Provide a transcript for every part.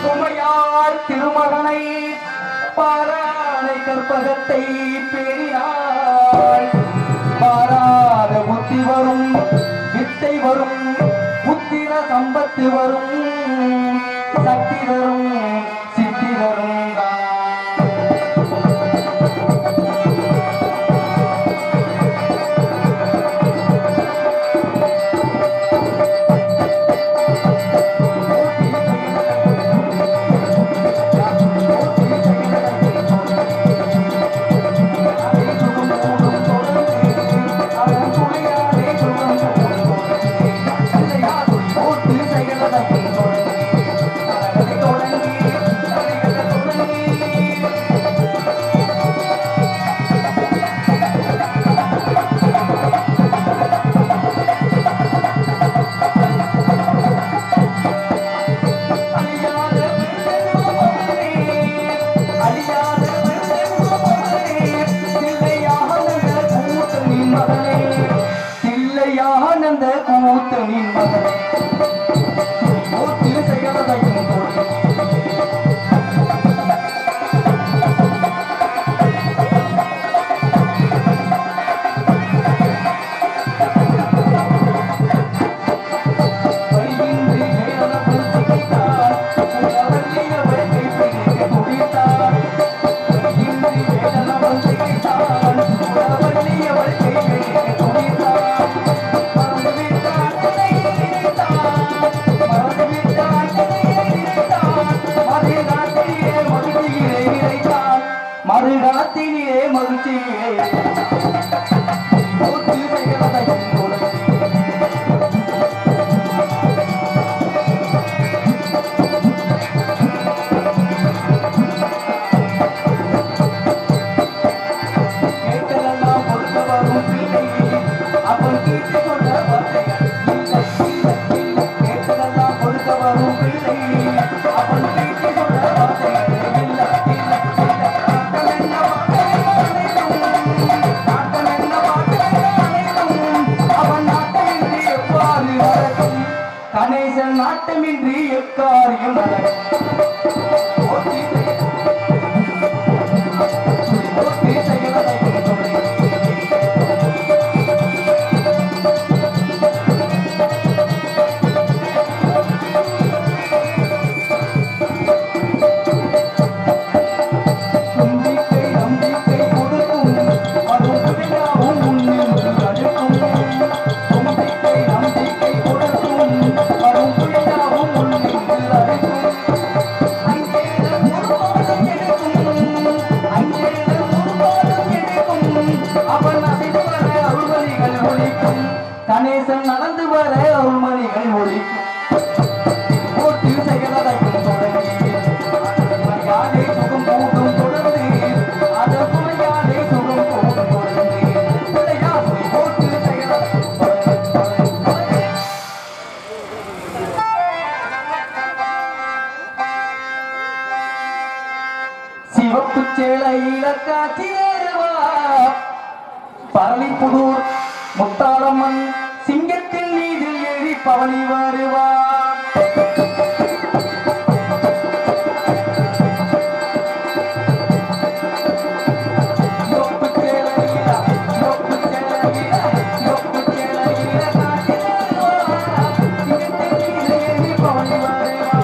உமையார் திருமகனை பாராளை கற்பகத்தை பேணினாள் மாறாத புத்தி வரும் வித்தை வரும் புத்திர சம்பத்து வரும் சக்தி தரும் சித்தி தரும் தான். ஆனந்த கூத்தனின் மகனே மூர்த்தியில் செய்யறதையும் கொடுத்து வழியின்றி வேதன புதுப்பித்தார் உலகத்திய வழக்கை பிடிக்க துடித்தார் வழியின்றி வேதன புதுப்பித்தார் உலகத்திய வழக்கை பிடிக்க துடித்தார் மறந்துவிட்டார் தன்னையே நினைத்தார் மறந்துவிட்டார் தன்னையே நினைத்தார் மறுகாலத்திலே மகிழ்ச்சியிலே நினைத்தார் மறுகாலத்திலே மகிழ்ச்சியிலே மூர்த்தி செய்கிறதையும் கொடுத்து கேட்டதெல்லாம் கொடுக்க வரும் பிள்ளை அவன் கீட்டு கொண்ட வார்த்தைகள் இல்லை, இல்லை, இல்லை. கேட்டதெல்லாம் கொடுக்க வரும் பிள்ளை அவன் கீட்டு கொண்ட வார்த்தைகள் இல்லை, இல்லை, இல்லை. நாட்டம் என்ன வார்த்தைகள் அனைத்தும், நாட்டம் என்ன வார்த்தைகள் அனைத்தும், அவன் நாட்டமின்றி எவ்வாறு நடக்கும் கணேசன் நாட்டமின்றி எக்காரியம் நடக்கும் போற்றி போற்றி செய்வதையும் சொல்லி நம்பிக்கை நம்பிக்கை கொடுக்கும் வரும் விழாவும் முன்னின்று தடுக்கும் நம்பிக்கை நம்பிக்கை கொடுக்கும் வரும் விழாவும் முன்னின்று தடுக்கும் அங்கேதான் ஒருபாடும் எடுக்கும் அங்கேதான் ஒருபாடும் எடுக்கும் அவன் அசைந்து வர அருள்மணிகள் ஒழிக்கும் கணேசன் நடந்து வர அருள்மணிகள் ஒழிக்கும் போட்டு செயலதையும் தொடங்கி குமையாலே சுகம் கூடும் தொடர்ந்து அது குமையாலே சுகம் கூடும் தொடர்ந்து பிள்ளையாசை போட்டு செயலதையும் தொடங்கி தொடங்கி தொடங்கி சிவப்பு சேலையில காட்சியேறுவா பரளிப்புதூர் முத்தாளம்மன் சிங்கத்தின் மீது ஏறி பவனி வருவா சிவப்பு சேலையில, சிவப்பு சேலையில, சிவப்பு சேலையில காட்சியேறுவா. சிங்கத்தின் மீது ஏறி பவனி வருவா.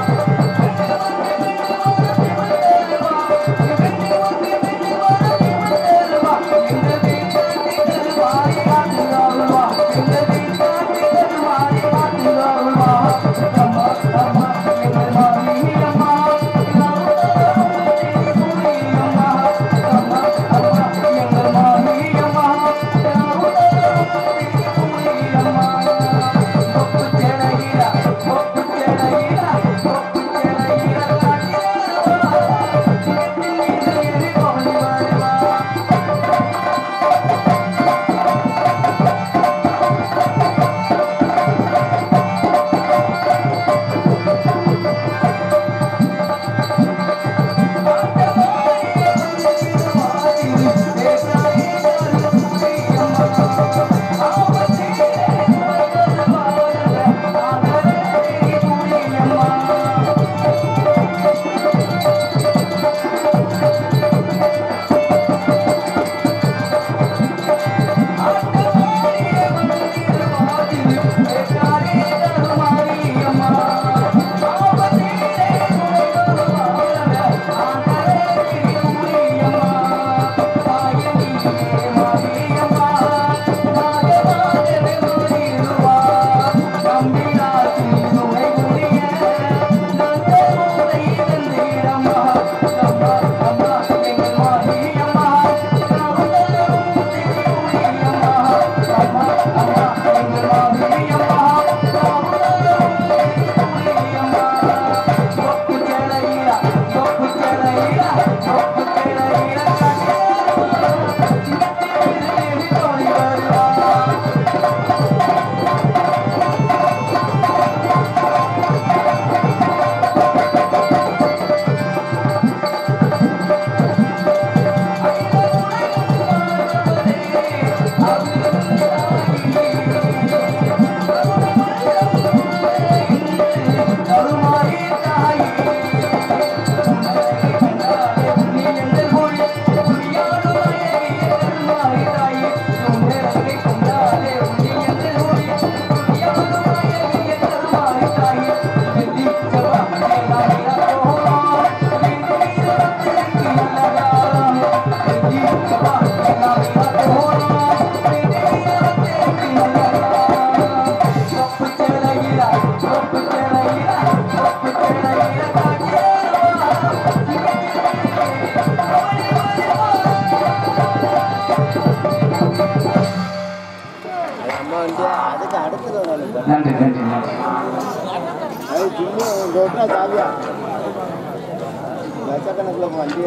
இங்கே விட்டுறா சாவியா லட்சக்கணக்கில் வண்டி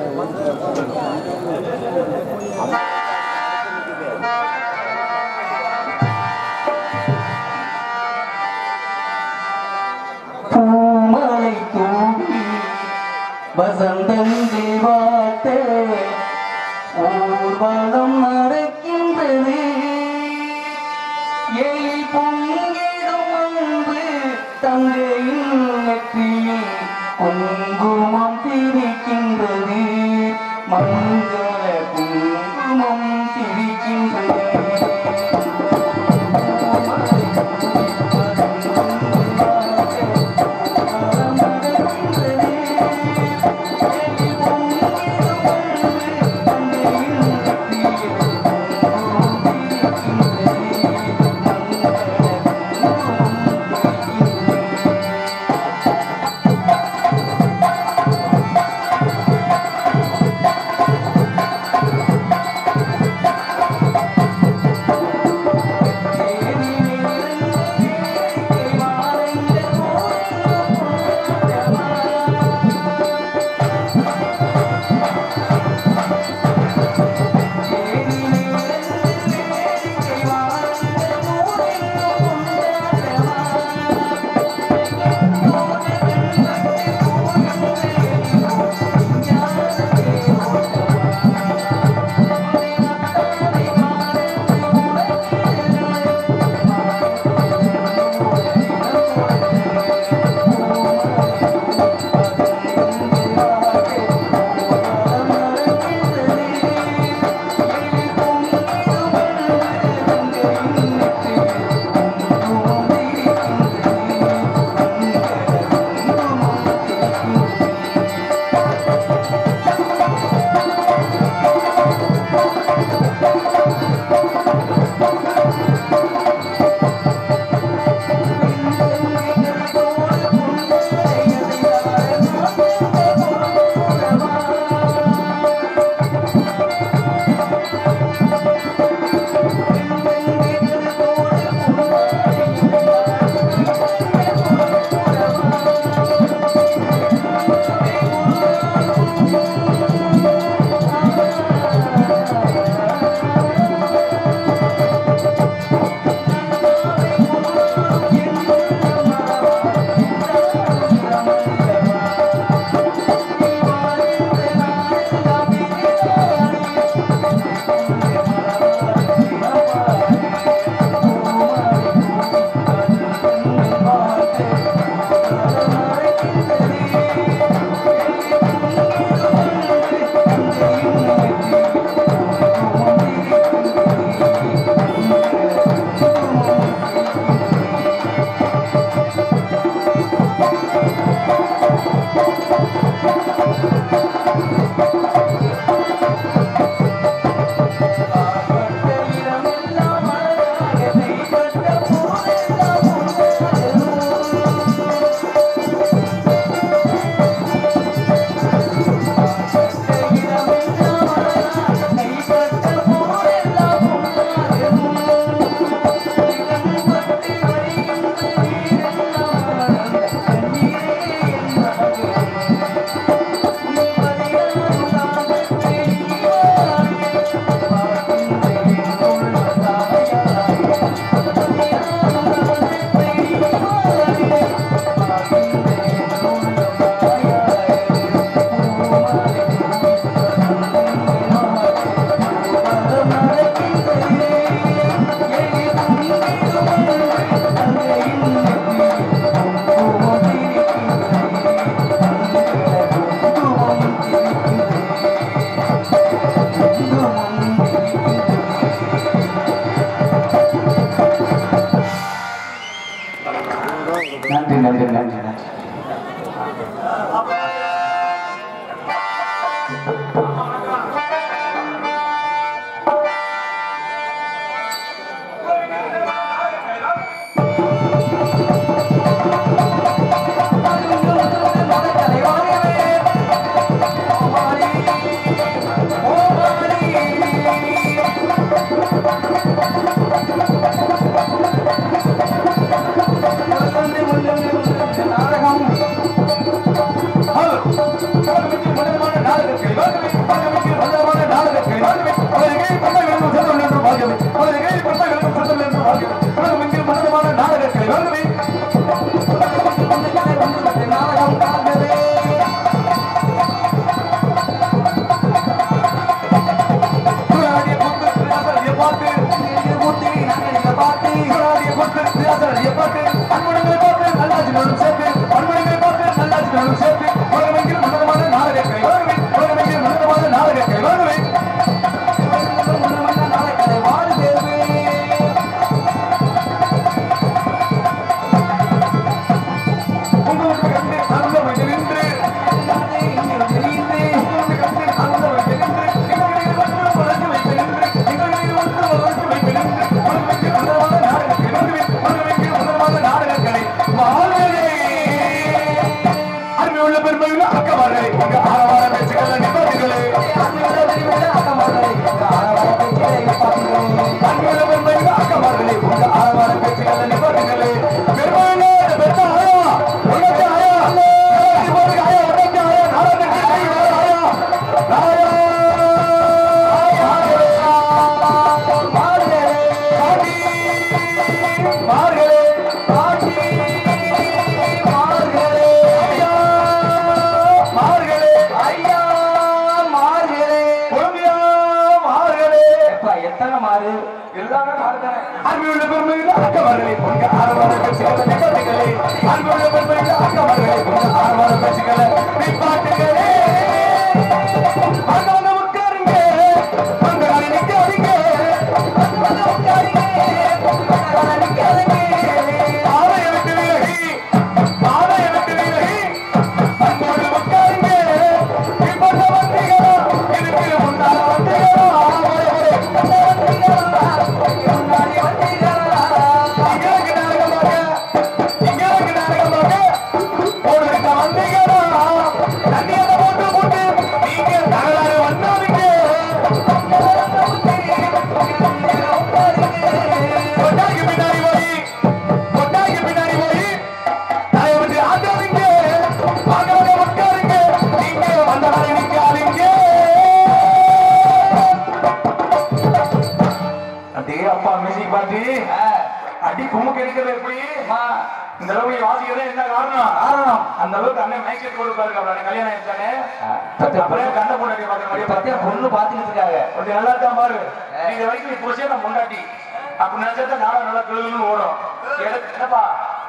பூமலை தூவி வசந்தம் தேவாத்தே ஊர்வலம் நடக்கின்றது எழில் பொங்கிடும் அன்பு தங்கையின் நெற்றியில் குங்குமம் திரிக்கின்றது மங்கள குங்குமம் திரிக்கின்றது நன்றி நன்றி நன்றி நன்றி நாடகம் பெருமையில் அக்கமார்களே உங்க ஆரவார பேச்சுக்களை நிப்பாட்டுகளே அன்புள்ள பெருமையில அக்கமார்களே உங்க ஆரவார பேச்சுக்களை நிப்பாட்டுங்களே அன்புள்ள பெருமையில் அக்கமார்களே உங்க ஆரவார பேச்சுக்களை நிப்பாட்டுகளே பெருமையிலே பெற்ற ஆயா உனக்கு ஆயா உனக்கு போருக்கு ஆயா உனக்கு ஆயா நாராயணனுக்கு கை வர ஆயா ஆயா மாறுகளே பாட்டி மார்களே பாட்டி மாறுகளே ஐயா மார்களே ஐயா மாறுகளே பொறுமையா மார்களே எப்பா எத்தனை மாறு எல்லாமே மாறுதானே அன்புள்ள பெருமையில் அக்கமார்களே உங்க ஆரவார பேச்சுக்களை நிப்பாட்டுகளே அன்புள்ள பெருமையில் அக்கமார்களே உங்க ஆரவார பேச்சுக்களை நிப்பாட்டுகளே அண்ணா உட்காருங்க அங்க நிக்காதீங்க ஆலய விட்டு விலகி ஆலய விட்டு விலகி அன்போடு உட்காருங்க இப்ப வந்தீங்களா இதுக்கு முன்னால வந்தீங்களா இங்களுக்கு நாடகமாக இங்களுக்கு நாடகமாக போடுறதுக்கு வந்தீங்களா தண்ணியை போட்டு போட்டு நீங்க தகராறு வந்தாதீங்க கொட்டாய்க்கு பின்னாடி போய் கொட்டாய்க்கு பின்னாடி போய் தலையை விட்டு ஆட்டாதீங்க வாங்க வாங்க உட்காருங்க நீங்க வந்தவரை நிக்காதீங்க அடே அப்பா மியூசிக் பாட்டி அடி குமுக்கு எடுக்கிறது எப்படி இந்த அளவுக்கு நீ வாசிக்கிறது என்ன காரணம் காரணம் அந்த அளவுக்கு அண்ணன் மைக்கேட் கொடுப்பாரு அவரோட கல்யாணம் ஆயிடுச்சானே பத்து- அப்புறம் கண்ட பொண்டாட்டி பார்க்குற மாதிரி பத்தியா பொண்ணு பாத்துக்கிட்டு இருக்காங்க கொஞ்சம் நல்லா தான் பாரு நீ இது வரைக்கும் நீ புருஷன் நான் பொண்டாட்டி அப்படி நினைச்சா நாளை நல்லா கிளுன்னு ஓடும் எனக்கு என்னப்பா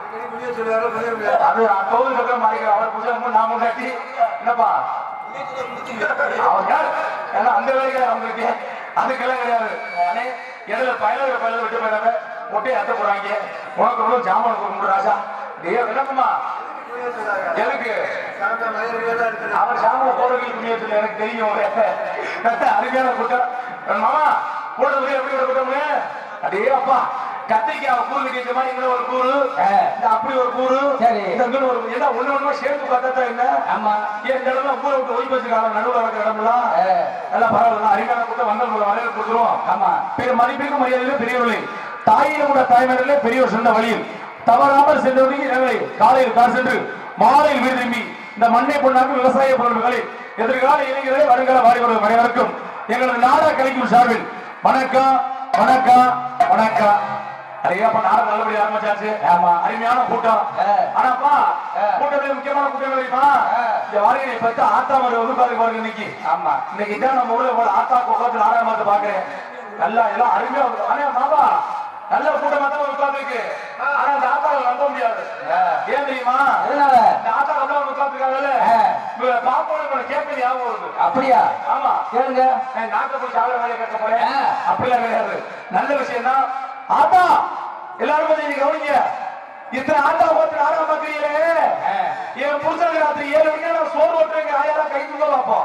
அது கோவில் பக்கம் மாறிக்கிற அவர் புருஷன் நான் பொண்டாட்டி என்னப்பா அவர் யார் ஏன்னா அந்த வேலைக்கு அவங்களுக்கு அதுக்கெல்லாம் கிடையாது அண்ணே இடையில பயண பயணம் விட்டு போயிடாம முட்டையை அத்த போறாங்க உனக்கு ஒன்றும் ஜாமான் கொடுக்க ராஜா டேய் என்னப்பா எதுக்கு அவர் சாமல போறவங்களுக்கு புண்ணியத்தில் எனக்கு தெரியும் அருமையான கூட்டம் மாமா கூட எப்படி ஒரு கூட்டம்னு அடே அப்பா கத்திரிக்காய் கூறு கட்டிய மாதிரி இங்க ஒரு கூறு இந்த அப்படி ஒரு கூறு சரி. இந்த இங்க ஒரு என்ன ஒண்ணு ஒண்ணு சேர்த்து பார்த்தா என்ன ஆமா ஏன் இந்த இடம்லாம் ஊரை விட்டு ஒய்வு வச்சுக்காங்க நடுவில் இருக்கிற இடம்லாம் ஆ. நல்லா பரவாயில்ல அருமையான கூட்டம் வந்தவங்களை வரவேற்பு கொடுத்துருவோம் ஆமா பெரிய மதிப்பிற்கு மரியாதையிலே பெரியவர்களே தாயிலும் கூட தாய்மாரிலே பெரியவர் சென்ற வழியில் தவறாமல் சென்றவர்களுக்கு எனவே காலையில் கார் சென்று மாலையில் வீடு திரும்பி இந்த மண்ணை பொண்ணாக்கும் விவசாய பொருட்களை எதிர்கால இளைஞர்களை வருங்கால வாரிபவர்கள் அனைவருக்கும் எங்களது நாடக கலைக்கும் சார்பில் வணக்கம் வணக்கம் வணக்கம் அடையாப்பா நாடகம் நல்லபடி ஆரம்பிச்சாச்சு ஆமா. அருமையான கூட்டம் ஆ. ஆனாப்பா ஆ. கூட்டத்துல முக்கியமான கூட்டம் தெரியுமா ஆ. இந்த வாரியை பத்தி ஆத்தா மாதிரி வந்து பாருங்க பாருங்க இன்னைக்கு ஆமா இன்னைக்கு தான் நம்ம ஊர்ல போல ஆத்தா உட்காந்து நாடகம் பார்த்து பாக்குறேன் நல்லா எல்லாம் அருமையா இருக்கு. ஆனா பாபா நல்ல கூட்டமா தான் உட்கார்ந்துருக்கு ஆனா அந்த ஆத்தாவை நம்ப முடியாது ஆ. ஏன் தெரியுமா எதனால இந்த ஆத்தா வந்து உட்காந்துருக்காங்கல்ல ஆ. பாப்போட கேட்க ஞாபகம் வருது அப்படியா ஆமா கேளுங்க நான் நாட்டை போய் ஆள வேலையை கேட்க போறேன் ஆ. அப்படிலாம் கிடையாது நல்ல விஷயம் தான் ஆத்தா எல்லாரும் கொஞ்சம் இன்னைக்கு கவனிங்க இத்தனை ஆட்டா பார்த்து நாடகம் பாக்குறீங்களே ஆ. என் புருஷனுக்கு ராத்திரி ஏழு மணிக்கு நான் சோறு ஓட்டுறேங்க ஆயாலாம் கை தூக்க பார்ப்போம்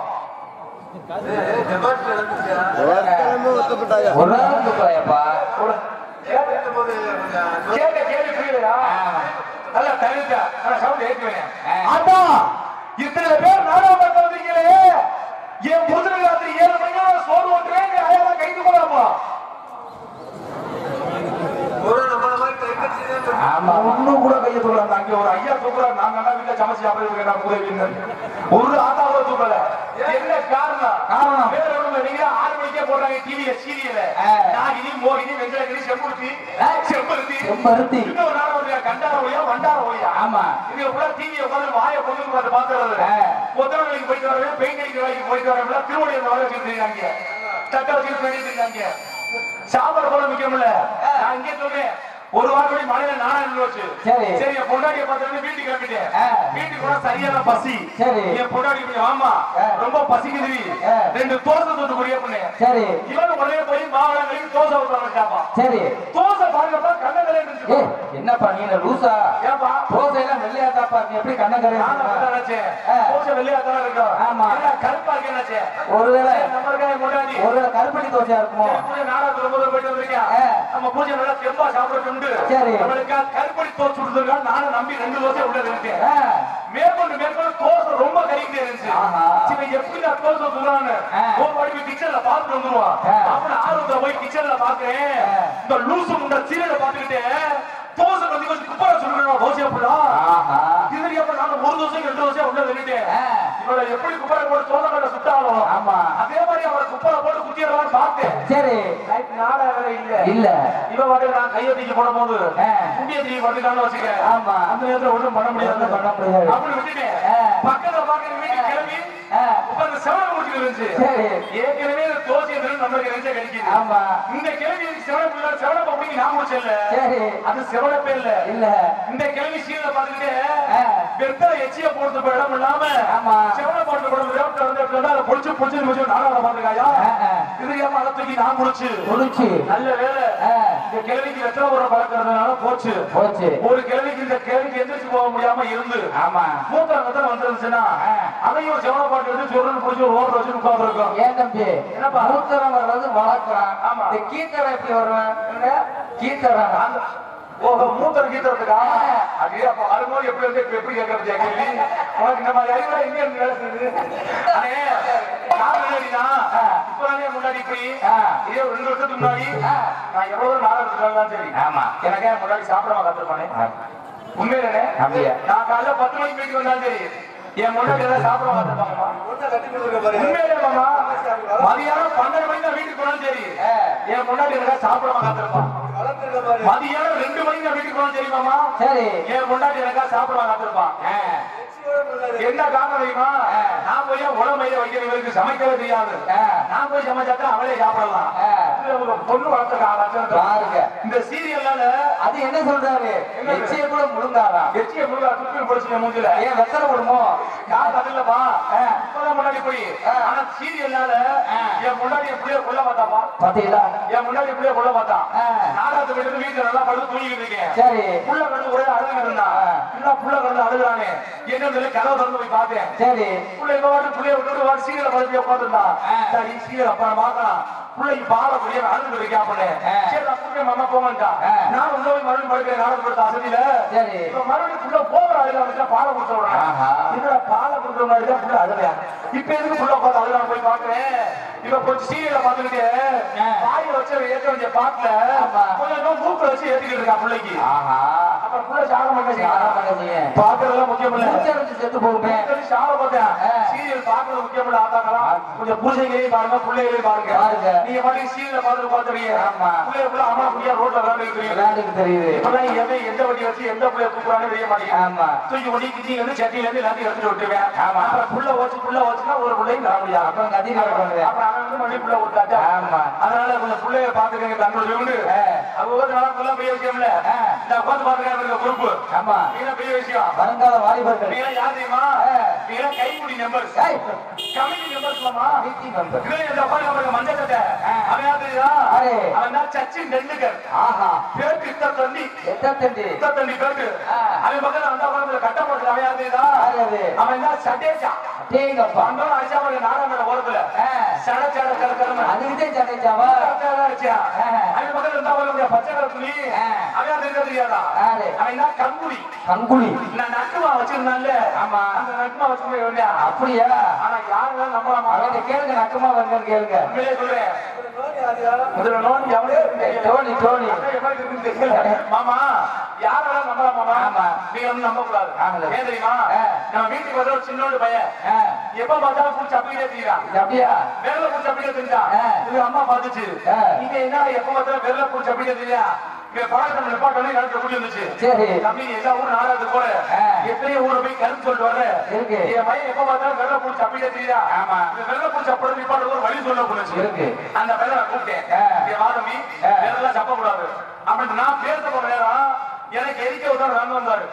ஒரு நாள் தூக்கலையாப்பா கேட்ட கேள்வி புரியலையா ஆ. நல்லா தவிர்க்க ஆனா சவுண்ட் ஏற்றுவேன் ஆ. ஆட்டா இத்தனை பேர் நாடகம் பார்க்க வந்தீங்களே என் புருஷனுக்கு ராத்திரி ஏழு மணிக்கு நான் சோறு ஓட்டுறேங்க ஆயாலாம் கை தூக்க பார்ப்போம் ஆமா ஒண்ணும் கூட கையை தூக்கல அங்க ஒரு ஐயா தூக்குறாரு நாங்க எல்லாம் வீட்டுல சமைச்சு சாப்பிடுறது நான் உதவின்னு ஒரு ஆத்தாவை தூக்கல என்ன காரணம் காரணம்? வேற ஒண்ணும் இல்ல. நீங்க ஆறு மணிக்கே போடுறாங்க டிவில சீரியல ஆ. நாகினி மோகினி வெஞ்சலகிரி செம்பருத்தி ஆ. செம்பருத்தி செம்பருத்தி. இன்னொரு நாள் வந்து கண்டார ஒளியா வண்டார ஒளியா ஆமா இங்க கூட டிவி உட்காந்து வாயை பொண்ணு பார்த்து பாத்துறது ஆ. ஒத்தனை வேலைக்கு போயிட்டு வரவே பெயிண்ட் அடிக்கிற வேலைக்கு போயிட்டு வரவே திருவடி அந்த வேலை வச்சுட்டு இருக்காங்க தட்டை வச்சுட்டு வேண்டிட்டு இருக்காங்க சாப்பாடு போல முக்கியமில்ல நான் இங்கே சொல்றேன் ஒரு வாரம் மழையில நானா நின்று சரி. சரி என் பொண்டாட்டிய பார்த்து வீட்டுக்கு கிளம்பிட்டேன் ஆ. வீட்டுக்கு போனா சரியான பசி சரி. என் பொண்டாட்டி இப்படி, ஆமா ஆ. ரொம்ப பசிக்குது ஆ. ரெண்டு தோசை தொட்டு குடிய பண்ணேன் சரி இவன் உடனே போய் மாவளம் கழுவி தோசை ஊற்றாங்க சரி தோசை தோசை பாருங்கப்பா கண்ணங்களே இருந்துச்சு ஏய் என்னப்பா நீ என்ன லூசா ஏன்பா தோசை எல்லாம் வெள்ளையாட்டாப்பா நீ எப்படி கண்ணக்கரை நானும் அப்படிதான் நினைச்சேன். ஆ. தோசை வெள்ளையா தானே இருக்கும். ஆமா. என்ன கருப்பா இருக்கேன்னு நினைச்சேன். ஒருவேளை சரி, நம்மளுக்காக முன்னாடி ஒருவேளை கருப்பட்டி தோசையா இருக்குமோ சரி, பூஜை நாடகத்துக்கு ரொம்ப தூரம் போயிட்டு வந்திருக்கேன். ஆ. நம்ம பூஜை நல்லா தெம்பா சாப்பிடட்டும்னு சரி. நம்மளுக்கா கருப்பட்டி தோசை கொடுத்திருக்காங்க. நானும் நம்பி ரெண்டு தோசை உள்ள இருந்துட்டேன். ஆ, மேற்கொண்டு மேற்கொண்டு தோசை ரொம்ப கறிக்கிட்டே இருந்துச்சு. ஆஹா. சரி, எப்படி நான் தோசை சுடுறான்னு. ஆ. ஒரு வாட்டி போய் kitchenல பார்த்துட்டு வந்துருவான். ஆ. அப்புறம் ஆர்வத்துல போய் kitchenல பார்க்கிறேன். ஆ. இந்த லூசு முண்டை சீரியலை பார்த்துக்கிட்டு, தோசை கொஞ்சம் கொஞ்சம் குப்பரை சுடுறேன் தோசையை போடா ஆஹா இதுலயே அப்புறம் நாங்க ஒரு தோசை ரெண்டு தோசை உள்ள வெளியிட்டேன் ஆ, இவளை எப்படி குப்பரை போட்டு தோசை கடை சுட்டாலும் ஆமா. அதே மாதிரி அவரை குப்பரை போட்டு குத்திடலாம்னு பார்த்தேன் சரி நைட் நாடா வேற இல்ல இல்ல இவ வாட்டி நான் கையை தூக்கி போடும் போது ஆ. குண்டிய தூக்கி படுத்துட்டான்னு வச்சுக்க ஆமா. அந்த நேரத்துல ஒண்ணும் பண்ண முடியாது ஒண்ணும் பண்ண முடியாது. அப்படி விட்டுட்டேன் ஆ. பக்கத்துல பாக்குற வீட்டுக்கு கிளம்பி ஆ, உட்கார்ந்து செவன முடிச்சுட்டு இருந்துச்சு சரி ஏற்கனவே இந்த தோசை தினம் நம்மளுக்கு நெஞ்ச கடிக்குது ஆமா இந்த கிளம்பி செவன செவனப்ப பிடிக்க நான் முடிச்சல சரி அது செவனப்பே இல்ல இல்ல இந்த கிளம்பி சீலை பார்த்துக்கிட்டு ஆ, வெறுத்தா எச்சிய போடுறது போய் இடம் இல்லாம ஆமா. செவன போட்டு போடுறது ரோட்ல வந்து எடுத்து வந்து அதை பொடிச்சு பொடிச்சு முடிச்சு நாடகம் பாத்துருக்காயா ஆ, ஆ. இது ஏமா அதை தூக்கி நான் முடிச்சு முடிச்சு நல்ல வேலை ஆ, இந்த கிழவிக்கு வெத்தலை போடுற பழக்கிறதுனால போச்சு போச்சு ஒரு கிழவிக்கு இந்த கிழவிக்கு எந்திரிச்சு போக முடியாம இருந்து ஆமா மூத்த வெத்தலை வந்துருந்துச்சுன்னா ஆ. அதையும் செவன பாட்டு எடுத்து சொல்றன்னு பிடிச்சி ஒரு ஓட்ட வச்சு உட்கார்ந்து இருக்கும் ஏன் தம்பி என்னப்பா? மூத்தரம் வர்றது வழக்கம் ஆமா. இந்த கீத்தரம் எப்படி வருவேன் கீத்தரம் அந்த ஓஹோ மூத்தர் கீத்தறதுக்கா அப்படியே அப்ப வரும்போது எப்படி வந்து இப்ப எப்படி கேட்கறது என் கேள்வி உனக்கு இந்த மாதிரி அறிவுரை எங்க இருந்து வேலை செய்யுது அண்ணே நான் முன்னாடினா இப்பதானே முன்னாடி இப்படி ஆ. இதே ஒரு ரெண்டு வருஷத்துக்கு முன்னாடி ஆ. நான் எவ்வளவு நாடகம் தான் சரி ஆமா எனக்கே முன்னாடி சாப்பிடாம கத்துருப்பானே உண்மையிலே அப்படியா? நான் காலைல பத்து மணிக்கு போயிட்டு வந்தாலும் சரி என் முன்னாடி ஏதாவது சாப்பிடாம கத்துருப்பாங்கம்மா உண்மையிலே மாமா மதியானம் பன்னெண்டு மணிக்கு நான் வீட்டுக்கு போனாலும் சரி ஆ. என் முன்னாடி ஏதாவது சாப்பிடாம காத்திருப்பான் மதியானம் ரெண்டு மணிக்கு நான் வீட்டுக்கு போனாலும் சரி மாமா சரி என் முன்னாடி எனக்கா சாப்பிடாம காத்திருப்பான் ஆ, என்ன காரணம் தெரியுமா ஆ. நான் போய் உடம்பையில வைக்கிறவங்களுக்கு சமைக்கவே தெரியாது ஆ. நான் போய் சமைச்சாக்கா அவளே சாப்பிடலாம் ஆ. இது ஒரு பொண்ணு வளர்த்துருக்கா பாருங்க. இந்த சீரியல்னால அது என்ன சொல்றாரு என்னது? எச்சிய கூட முழுங்காராம் எச்சிய முருகா துப்பி படிச்சு மூஞ்சில ஏன் வெத்தலை விடுமோ யார் அது இல்லப்பா ஆ. இப்பதான் முன்னாடி போய் ஆ. ஆனா சீரியல்னால ஆ. என் முன்னாடி என் பிள்ளைய கொல்ல பார்த்தாப்பா பாத்தீங்களா என் முன்னாடி பிள்ளைய கொல்ல பார்த்தான் ஆ. நாடகத்தை விட்டு வீட்டுல நல்லா படுத்து தூங்கிட்டு இருக்கேன் சரி புள்ள கடந்து ஒரே அழுக இருந்தா ஆ. இல்ல புள்ள கடந்து அழுகுறானே என்ன சொல்லி கதவை திறந்து போய் பார்த்தேன் சரி புள்ள இவ வாட்டு புள்ளைய விட்டு வாட்டு சீரியல படுத்து உட்காந்துருந்தா ஆ. சரி சீரியல் அப்பா பார்க்கலாம் பிள்ளைக்கு பால புரிய அழுது இருக்கா அப்படின்னு ஆ. சரி நான் புள்ள மாமா போமாட்டா ஆ. நான் உள்ள போய் மறுபடியும் படுக்கிறேன் நாடகம் படுத்த அசதியில சரி இப்ப மறுபடியும் புள்ள போகிற அழுக வந்துட்டா பாலை குடிச்ச உடனே ஆஹா. இதுல பாலை குடிச்ச மாதிரி தான் புள்ள அழுகையா இப்ப எதுக்கு புள்ள பார்த்து அழுகாம போய் பாக்குறேன் இவ கொஞ்சம் சீரியல பாத்துக்கிட்டு ஆ. வாயை வச்சு அவ ஏத்த வேண்டிய பாட்டுல ஆமா. கொஞ்சம் கொஞ்சம் மூக்க வச்சு ஏத்திக்கிட்டு இருக்கா பிள்ளைக்கு ஆஹா அப்புறம் புள்ள சாக மாட்டேன் யாரா பண்ணுங்க பாக்குறதெல்லாம் முக்கியம் இல்ல மூச்சடைச்சு செத்து போகுமே சாக மாட்டேன் ஆ. சீரியல் பாக்குறது முக்கியம் இல்ல ஆத்தாக்கலாம் கொஞ்சம் பூஜைகளையும் பாருங்க பிள்ளைகளையும் பாருங்க பாருங்க. நீங்க பாட்டுக்கு சீரியல பாத்துட்டு பாத்துறீங்க ஆமா. பிள்ளைய புள்ள அம்மா புள்ளியா ரோட்ல விளையாண்டு இருக்கிறீங்க விளையாண்டுக்கு தெரியுது இப்பெல்லாம் எவன் எந்த வண்டி வச்சு எந்த பிள்ளைய தூக்குறான்னு தெரிய மாட்டேங்குது ஆமா தூக்கி கொண்டு கிச்சில இருந்து சட்டியில இருந்து எல்லாத்தையும் எடுத்துட்டு விட்டுருவேன் ஆமா. அப்புறம் புள்ள வச்சு புள்ள வச்சுன்னா ஒரு பிள்ளையும் தர முடியாது அப்புறம் கத்திட்டு கிடப்பாங்க. அப்புறம் அவன் வந்து மறுபடியும் புள்ள விட்டாச்சா ஆமா. அதனால கொஞ்சம் பிள்ளைய பாத்துக்கங்க தங்களோட உண்டு ஆ. அது ஒரு நாள் பெரிய விஷயம்ல ஆ. இந்த உட்காந்து பாத்துக்காரு பொறுப்பு ஆமா நீங்க பெரிய விஷயம் வருங்கால வாலிபர்கள் நீங்க யார் தெரியுமா ஆ. நீங்க கைமுடி நம்பர் ஏய், கமிட்டி நம்பர் சொல்லமா மீட்டிங் member. இதுல இந்த உட்காந்து பாருங்க மஞ்சள் சட்டை ஆ. அவன் யார் தெரியுதா யாரு? அவன் தான் சச்சின் டெண்டுல்கர் ஆஹா பேருக்கு இத்த தண்ணி எத்தத்தண்டி இத்த தண்ணி பேருக்கு ஆ. அவன் பக்கத்துல அந்த உட்காந்து கட்ட போட்டு அவன் யார் தெரியுதா யாரு அது அவன் தான் சட்டேச்சா அடேங்கப்பா வந்தோம் அடிச்சா பாருங்க நாடகம் ஓரத்துல ஆ, சட சட கரு கரும அதுக்கிட்டே சண்டைச்சாவா அவன் பக்கத்துல இருந்தா பாருங்க பச்சை கலர் துணி ஆ. அவன் யார் தெரியுதா தெரியாதா யாரு அவன் தான் கங்குடி கங்குலி நான் நக்குமா வச்சிருந்தான்ல ஆமா. அந்த நக்குமா வச்சிருந்தேன் அப்படியா ஆனா யாருதான் நம்பலாமா அவன் கேளுங்க நக்கமா வருங்கன்னு கேளுங்க உண்மையிலே சொல்றேன் முதல்ல நோன் எவனே டோனி டோனி மாமா யாரெல்லாம் நம்பலாம் மாமா ஆமா. நீங்க வந்து நம்ப கூடாது ஆமால. ஏன் தெரியுமா ஆ. நம்ம வீட்டுக்கு வர ஒரு சின்னோண்டு பையன் ஆ, எப்ப பார்த்தாலும் பூச்சி அப்படியே தெரியுறான் அப்படியா விரல பூச்சி அப்படியே தெரிஞ்சா ஆ. இது அம்மா பார்த்துச்சு ஆ. இங்க என்ன எப்ப பார்த்தாலும் விரல பூச்சி அப்படியே தெரியா இங்க பழக்கம் நிப்பாட்டோட இடத்துல கூட்டி வந்துச்சு சரி தம்பி எல்லா ஊரும் நாடகத்துக்கு போற ஆ. எத்தனையோ ஊரை போய் கருத்து சொல்லிட்டு வர்ற இருக்கு. என் பையன் எப்ப பார்த்தாலும் வெள்ள பூச்சி அப்படியே தெரியுதா ஆமா. இந்த வெள்ள பூச்சி அப்படி நிப்பாட்டு ஒரு வழி சொல்ல போனுச்சு இருக்கு. அந்த வெள்ள நான் கூப்பிட்டேன் ஆ. இங்க வா தம்பி ஆ. வெள்ளம் சப்ப கூடாது அப்படின்னு நான் பேச போற நேரம் எனக்கு எரிக்க விட்டு வந்து வந்தாரு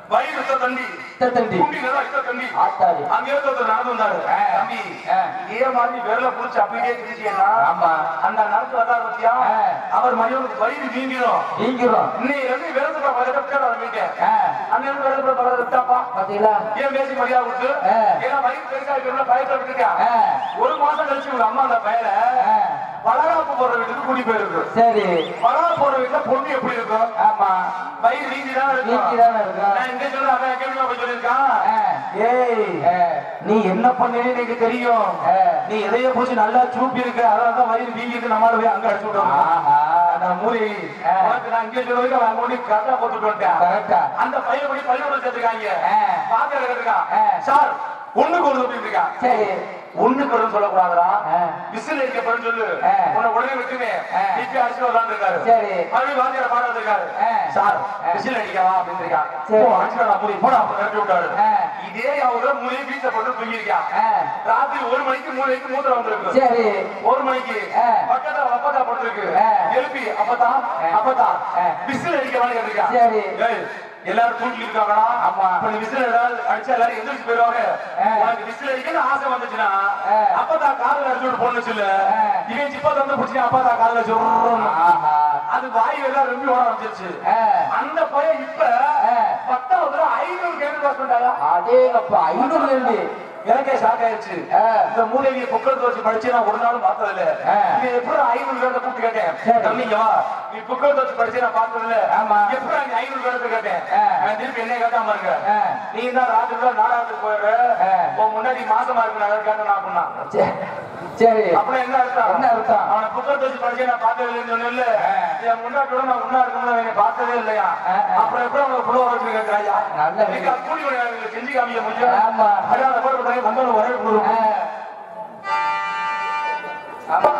வயிறு சுத்த தண்டி தண்டி குண்டி நல்லா இத்த தண்டி ஆத்தாடி அங்கே ஒருத்தர் நடந்து வந்தாரு ஆ. தம்பி ஆ. இதே மாதிரி விரல புடிச்சு அப்படியே கிழிச்சீங்கன்னா ஆமா அந்த நடந்து வந்தா பத்தியா ஆ. அவர் மனிதனுக்கு வயிறு வீங்கிடும் நீங்கிறோம் இன்னைக்கு வந்து விரதத்துல பக்கத்துல விட்டாரு அவர் வீட்டேன் ஆ, அண்ணன் விரதத்துல பக்கத்துல விட்டாப்பா பாத்தீங்களா ஏன் பேசி மரியாதை கொடுத்து ஆ. ஏன்னா வயிறு பெருசா இருக்கிற பயத்தை விட்டுருக்கா ஆ, ஒரு மாசம் கழிச்சு உங்க அம்மா அந்த பயல ஆ, பலகாப்பு போடுற வீட்டுக்கு கூட்டி போயிருக்கு சரி பலகா போடுற வீட்டுல பொண்ணு எப்படி இருக்கும் ஆமா வயிறு வீங்கிதான் இருக்கும் நீங்கிதானே இருக்கும் நான் இங்க சொல்றேன் அவன் கேள்வி போய் சொல்லியிருக்கான் ஆ, ஏய் ஆ, நீ என்ன பண்ணேன்னு எனக்கு தெரியும் ஆ. நீ எதைய பூச்சி நல்லா சூப்பி இருக்க அதனாலதான் வயிறு வீங்கிட்டு நம்மளால போய் அங்க அடிச்சு விட்டோம் ஆஹா. நான் மூலி ஆ. உனக்கு நான் இங்க சொல்றதுக்கு அவன் அங்க கொண்டு கரெக்டா போட்டுட்டு வந்துட்டேன் கரெக்டா அந்த பையன் போய் பள்ளிக்கூடம் சேர்த்துக்காங்க ஆ. பாத்திரம் இருக்கான் ஆ. சார் ஒண்ணுக்கு ஒரு அப்படின்னு இருக்கான் சரி ஒண்ணுக்கு ஒரு சொல்லக்கூடாதுடா ஆ. விசில் அடிக்க போறேன்னு சொல்லு ஆ. உன்னை உடனே விட்டுமே ஆ. இப்ப அடிச்சு வரலான்னு இருக்காரு சரி. மறுபடியும் வாத்தியார பாடம் வந்திருக்காரு ஆ. சார் ஆ. விசில் அடிக்கலாம் அப்படின்னு இருக்கான் சரி. ஓ அடிச்சுடா மூடி போடா அப்புறம் நிறுத்தி விட்டாரு ஆ. இதே அவங்க மூணு வீட்டுல போட்டு தூங்கியிருக்கான் ஆ, ராத்திரி ஒரு மணிக்கு மூணு மணிக்கு மூத்திரம் வந்திருக்கு சரி ஒரு மணிக்கு ஆ. பக்கத்துல அப்பதா போட்டிருக்கு ஆ. எழுப்பி அப்பதா ஆ. அப்பதா ஆ. விசில் அடிக்கவான்னு கேட்டிருக்கான் சரி. ஏய், எல்லாரும் தூக்கி இருக்காங்களா ஆமா. இப்ப நீ விசில் ஏதாவது அடிச்சா எல்லாரும் எந்திரிச்சு போயிருவாங்க ஆ. உனக்கு விசில் அடிக்கணும்னு ஆசை வந்துச்சுன்னா ஆ. அப்பதா காதுல அடிச்சு விட்டு போன்னு சொல்லு ஆ. இவன் சிப்பா தந்து பிடிச்சி அப்பதா காதுல சொல்றோம் ஆஹா. அது வாயு எல்லாம் ரொம்ப ஓட ஆரம்பிச்சிருச்சு ஆ, அந்த பையன் இப்ப ஆ. பத்தாவது ஐநூறு கேள்வி பாஸ் பண்ணிட்டாங்க அடேங்கப்பா ஐநூறுல இருந்து எனக்கே ஷாக் ஆயிருச்சு ஆ. இந்த மூலையை புக்கெடுத்து வச்சு படிச்சு நான் ஒரு நாளும் பார்த்தது இல்ல ஆ. நீ எப்படி ஐநூறு பேர்த்த கூப்பிட்டு கேட்டேன் சரி. தம்பிங்க வா நீ புக்கெடுத்து வச்சு படிச்சு நான் பார்த்தது இல்ல ஆமா. எப்படி நீ ஐநூறு பேர்த்த கேட்டேன் ஆ. அவன் திருப்பி என்ன கேட்டாம இருக்க ஆ. நீ தான் ராத்திரி தான் நாடகத்துக்கு போயிடுற ஆ. உன் முன்னாடி மாசமா இருக்கு நான் கேட்டேன் அப்படின்னா சரி, சரி அப்புறம் என்ன அர்த்தம் என்ன அர்த்தம்? அவனை புக்கெடுத்து வச்சு படிச்சு நான் பார்த்தது இல்லைன்னு சொன்னேன்ல ஆ. என் முன்னாடியோட நான் உண்ணா இருக்கும்போது அவனை பார்த்ததே இல்லையா ஆ, ஆ. அப்புறம் எப்படி அவனை புள்ள வச்சு கேட்கிறாயா நல்ல நீங்க கூலி வேணும் செஞ்சு காமிக்க முடியும் ஆமா. அதான் அந்த போட்டு போட்டாங்க வந்தவங்க ஒரே குழு ஆ. ஆமா.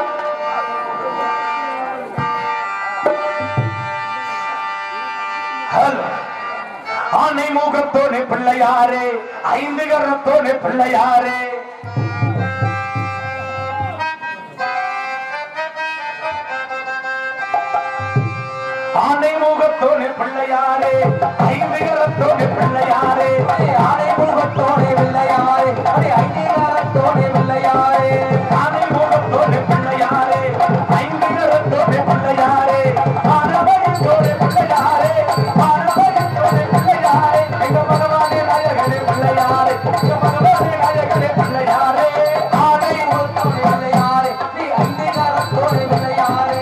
ஹலோ ஆனை முகத்தோனே பிள்ளையாரே ஐந்து கரத்தோனே பிள்ளையாரே ஆனை முகத்தோனே பிள்ளையாரே ஐந்து கரத்தோனே பிள்ளையாரே ஆனை முகத்தோனே வெள்ளையாரே அடே ஐநீகாரத்தோனே வெள்ளையாரே ஆனை முகத்தோனே பிள்ளையாரே ஐந்து கரத்தோனே பிள்ளையாரே ஆனவயத்தோனே பிள்ளையாரே ஆனவயத்தோனே பிள்ளையாரே எங்க பகவானே நாயகனே பிள்ளையாரே எங்க பகவானே நாயகனே பிள்ளையாரே ஆனை முகத்தோனே வெள்ளையாரே நீ ஐநீகாரத்தோனே வெள்ளையாரே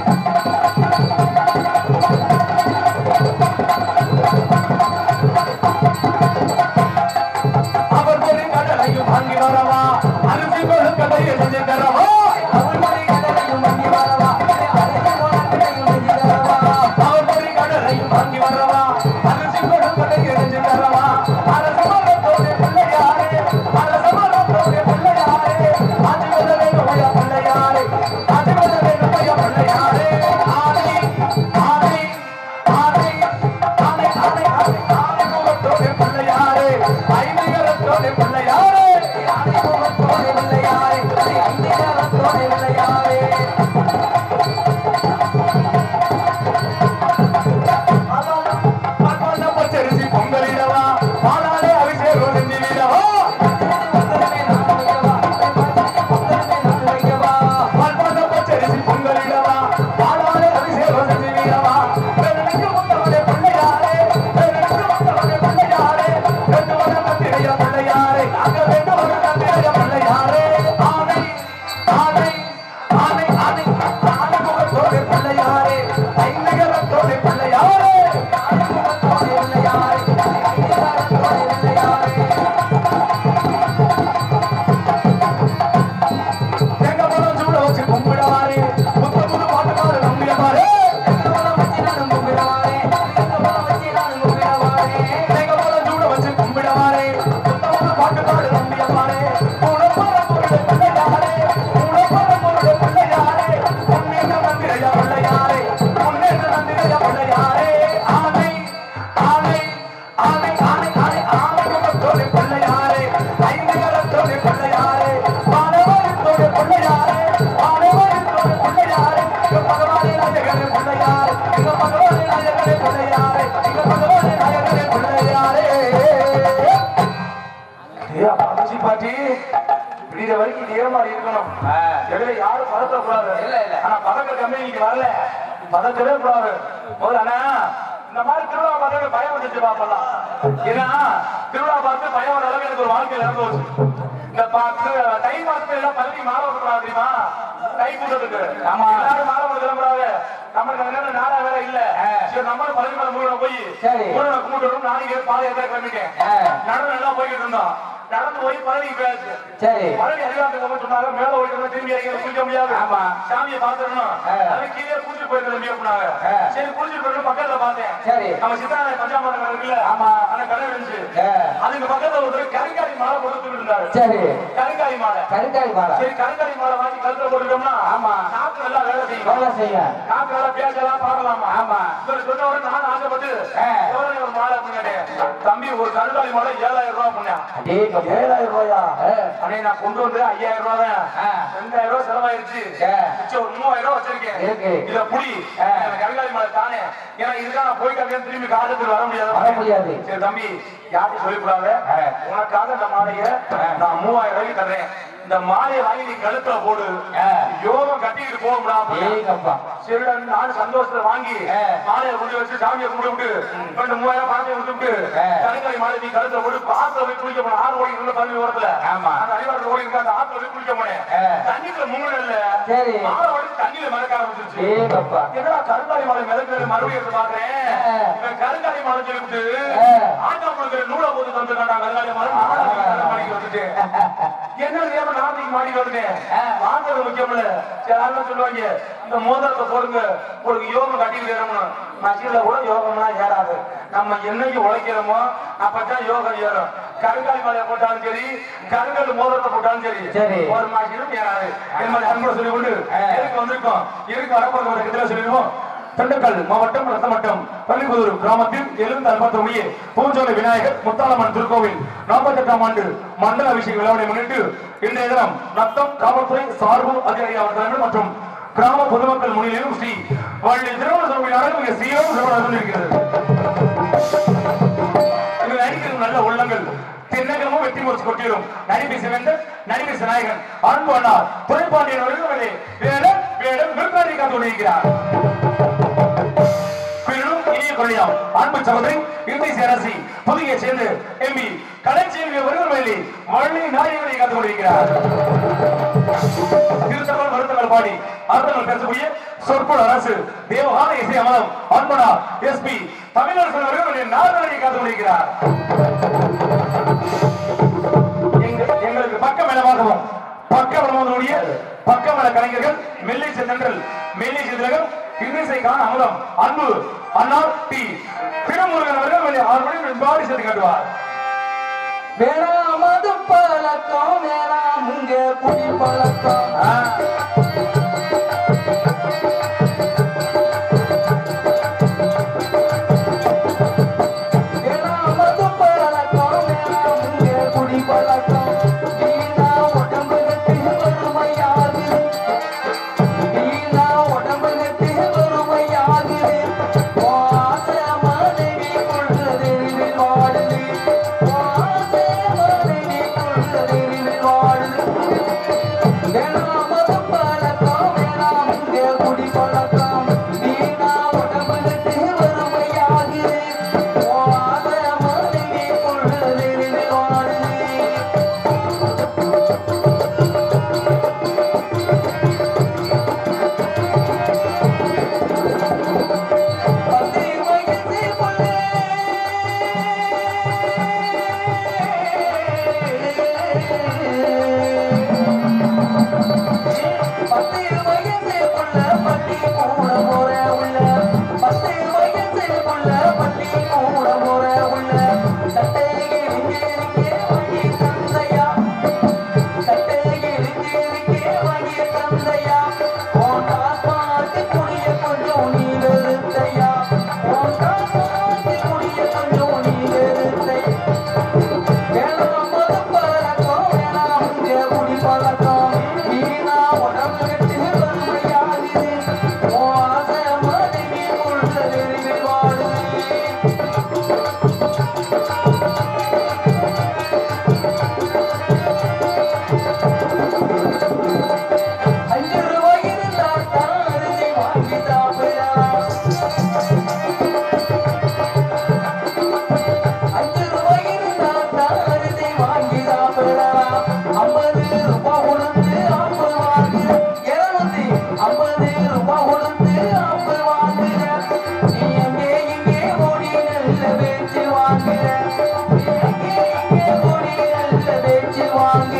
அவர் ஒரு கடலையும் வாங்கி வரவா அரிசி கொழுக்கடையை செஞ்சு தரவா அவள் மொழி கடலையும் மங்கி வரவா அடே அழகு குணத்திலையும் மங்கி வரவா அவர் ஒரு கடலையும் வாங்கி வரவா அரிசி கொழுக்கடையை செஞ்சு தரவா அரசு மரத்தோடு பிள்ளையாரே அரசு மரத்தோடு பிள்ளையாரே ஆட்சி வர வேண்டும் ஐயா பிள்ளையாரே ஆட்சி வர வேண்டும் ஐயா பிள்ளையாரே ஆனை ஆனை ஆனை ஆனை ஆனை ஆனை ஆனை முகத்தோடு பிள்ளையாரே ஐந்திகரத்தோடு பிள்ளையாரே ஆனை முகத்தோனே வெள்ளையாரே அடே ஐநீகாரத்தோனே வெள்ளையாரே பகவான பச்சரிசி பொங்கலிடவா பாலாலே அபிஷேகம் செஞ்சிடவா பொங்கலுமே நான் வைக்கவா பொங்கலுமே நான் வைக்கவா பகவான பச்சரிசி பொங்கலிடவா பாலாலே அபிஷேகம் செஞ்சிடவா பெருனுக்கு முத்தவனே பிள்ளையாரே பெருனுக்கு முத்தவனே பிள்ளையாரே ரெண்டு வர மந்திரைய பிள்ளையாரே அங்க ரெண்டு வர மந்திரைய பிள்ளையாரே ஆனை ஆனை ஆனை ஆனை ஆனை முகத்தோடு பிள்ளையாரே ஐநகரத்தோடு பிள்ளையாரே ஆனை முகத்தோனே வெள்ளையாரே அடே ஐநீகாரத்தோனே வெள்ளையாரே எங்க போனோம் சூட வச்சு கும்பிடவாரே புத்த புது பாட்டுக்காரு நம்பியவாரே எங்கபலம் வச்சி நானும் கும்பிடவாரே எங்கபலம் வச்சி நானும் கும்பிடவாரே எங்க போனோம் சூட வச்சு கும்பிடவாரே புத்த புது பாட்டுக்காரு நம்பியவாரே அரிசி பாட்டி விடிய வரைக்கும் இதே மாதிரி இருக்கணும் எதிர யாரும் பதட்டக்கூடாது இல்ல, இல்ல. ஆனா பதக்க கம்மி நீங்க வரல பதக்கவே கூடாது முதல்ல அண்ணா இந்த மாதிரி திருவிழா பார்த்து பயம் வந்துச்சு பாப்பலாம் ஏன்னா திருவிழா பார்த்து பயம் வர அளவுக்கு எனக்கு ஒரு வாழ்க்கையில இறந்து போச்சு இந்த பார்த்து தை மாசத்துல எல்லாம் பள்ளி மாலை விட்டுறாங்க தெரியுமா தை கூட்டத்துக்கு ஆமா. எல்லாரும் மாலை விட்டு கிளம்புறாங்க நம்மளுக்கு அந்த நேரம் நாடா வேற இல்ல சரி நம்மளும் பள்ளி மேல முருகனை போய் சரி. முருகனை கும்பிட்டு நாளைக்கு பாதை ஏற்ற கிளம்பிட்டேன் ஆ. நடந்து எல்லாம் போய்கிட்டு இருந்தோம் நடந்து போய் பழனிக்கு போயாச்சு சரி பழனி அறிவாத்துக்கு போய் சொன்னாங்க மேல போயிட்டு திரும்பி இறங்கி குளிக்க முடியாது ஆமா. சாமியை பார்த்துடணும் ஆ. அது கீழே குளிச்சு போய் திரும்பி அப்படின்னாங்க ஆ. சரி குளிச்சுட்டு போயிட்டு பக்கத்துல பார்த்தேன் சரி. நம்ம சித்தான பஞ்சாமரம் கடை இருக்குல்ல ஆமா. அந்த கடை இருந்துச்சு ஆ. அதுக்கு பக்கத்துல ஒருத்தர் கருங்காலி மாலை போட்டு இருந்தாரு சரி கருங்காலி மாலை கருங்காய் பாலா சரி கருங்காலி மாலை வாங்கி கழுத்துல போட்டுட்டோம்னா ஆமா. நாக்கு நல்லா வேலை செய்யும் வேலை செய்ய நாக்கு நல்லா பேசலாம் பாடலாமா ஆமா. இவர் சொன்ன உடனே நான் ஆசைப்பட்டு ஆ. எவ்வளவு ஒரு மாலை அப்படின்னு தம்பி ஒரு கருங்காலி மாலை ஏழாயிரம் ரூபாய் பண்ணேன் அடே கப்பா. ஏழாயிரம் ரூபாயா ஆ. அண்ணே நான் கொண்டு வந்து ஐயாயிரம் ரூபாய் தான் ஆ. ரெண்டாயிரம் ரூபாய் செலவாயிருச்சு ஆ. மிச்சம் ஒரு மூவாயிரம் ரூபாய் வச்சிருக்கேன் இருக்கு. இத புடி ஆ. எனக்கு கருங்காலி மலை தானே ஏன்னா இதுக்காக நான் போயிட்டு அப்படியே திரும்பி காலத்துக்கு வர முடியாது வர முடியாது. சரி தம்பி யார்ட்டும் சொல்லிக்கூடாது ஆ. உனக்காக இந்த மாலையை நான் மூவாயிரம் ரூபாய்க்கு தர்றேன் இந்த மாலையை வாங்கி நீ கழுத்துல போடு ஆ. யோகம் கட்டிக்கிட்டு போக முடியாது ஏய் கப்பா. சரிடன் நானும் சந்தோஷத்துல வாங்கி ஆ. மாலையை கொண்டு வச்சு சாமியை கும்பிட்டு விட்டு ரெண்டு மூவாயிரம் பணத்தை விட்டு ஆ. கருங்காலி மாலை நீ கழுத்துல போட்டு ஆத்துல போய் குளிக்க போன ஆறு ஓடி இருந்த பள்ளி ஓரத்துல ஆமா. அந்த அறிவாளர் ஓடி இருக்க அந்த ஆத்துல போய் குளிக்க போனேன் ஆ. தண்ணிக்குள்ள முங்கல இல்ல சரி. மாலை ஓடி தண்ணியில மிதக்க ஆரம்பிச்சிருச்சு ஏய் கப்பா. என்னடா கருங்காலி மாலை மிதக்கிறது மறுபடியும் எடுத்து பாக்குறேன் ஆ. இவன் கருங்காலி மாலை சொல்லிவிட்டு ஆ. ஆட்டா கொடுக்கிற நூலை போட்டு தந்துட்டான் கருங்காலி மாலை நானும் மாடிக்கு வந்துட்டேன் என்ன ஏமா நாளைக்கு மாடிக்கு வந்துட்டேன் ஆ. வாங்குறது முக்கியம் இல்ல சில ஆளுங்க சொல்லுவாங்க இந்த மோதிரத்தை போடுங்க உங்களுக்கு யோகம் கட்டிக்கிட்டு ஏறணும் மசில கூட யோகம்லாம் ஏறாது நம்ம என்னைக்கு உழைக்கிறோமோ அப்பதான் யோகம் ஏறும் கருங்காலி மாலையை போட்டாலும் சரி கருங்கல் மோதிரத்தை போட்டாலும் சரி சரி. ஒரு மாசிலும் ஏறாது இது மாதிரி அன்போட சொல்லி கொண்டு ஆ. எதுக்கு வந்திருக்கோம் இருக்கு வரப்போற ஒரு இடத்துல சொல்லிடுவோம் திண்டுக்கல் மாவட்டம் ரத்தமட்டம் பள்ளிப்புதூர் கிராமத்தில் எழுந்து அன்பத்தொழிய பூஞ்சோலை விநாயகர் முத்தாளம்மன் திருக்கோவில் நாற்பத்தெட்டாம் ஆண்டு மண்டல அபிஷேக விழாவை முன்னிட்டு இன்றைய தினம் நத்தம் காவல்துறை சார்பு அதிகாரி அவர் தலைமையில் மற்றும் கிராம பொதுமக்கள் முன்னிலையிலும் ஸ்ரீ வள்ளி திருமண சுவாமியாக மிக சீரம் சிறப்பாக இருக்கிறது இவர் நடிக்கும் நல்ல உள்ளங்கள் தென்னகமும் வெற்றி முறிச்சு கொட்டிடும் நடிப்பை சிவந்தர் நடிப்பை நாயகன் அன்பு அண்ணா துணைப்பாண்டியன் அவர்கள் வேடம் வேடம் விருப்பாடி காத்து கொண்டிருக்கிறார் பின்னும் இனிய கொள்ளையாம் அன்பு சகோதரி இந்தி சேரசி புதிய சேர்ந்து எம்பி கலைச்செல்வி அவர்கள் மேலே வள்ளி நாயகனை காத்துக் கொண்டிருக்கிறார் திருத்தங்கள் வருத்தங்கள் பாடி அர்த்தங்கள் பேசக்கூடிய சொற்பொழு அரசு தேவகான இசை அமலம் அன்பனா எஸ்பி தமிழரசன் அவர்கள் நாதனை காத்துக் கொண்டிருக்கிறார் எங்க- எங்களுக்கு பக்கமேளமாகவும் பக்கபலமாகக்கூடிய பக்கமேள கலைஞர்கள் மெல்லிசை தென்றல் மெல்லிசை திலகம் இன்னிசை காண அமுதம் அன்பு அண்ணா டி திருமுருகன் அவர்கள் வெளியே ஆறு மணி பாடி சேர்த்து காட்டுவார் வேணாமது பழக்கம் வேணாம் இங்க குடி பழக்கம் ஆ. வேணாமது பழக்கம் வேணாம் இங்க குடி பழக்கம் வீணா உடம்பு கட்டி வறுமையாகுது வீணா உடம்பு கட்டி வறுமையாகுது வாச மனைவி கொள்றதெரிவில் வாழுது வாச மனைவி கொள்றதெரிவில் வாழுது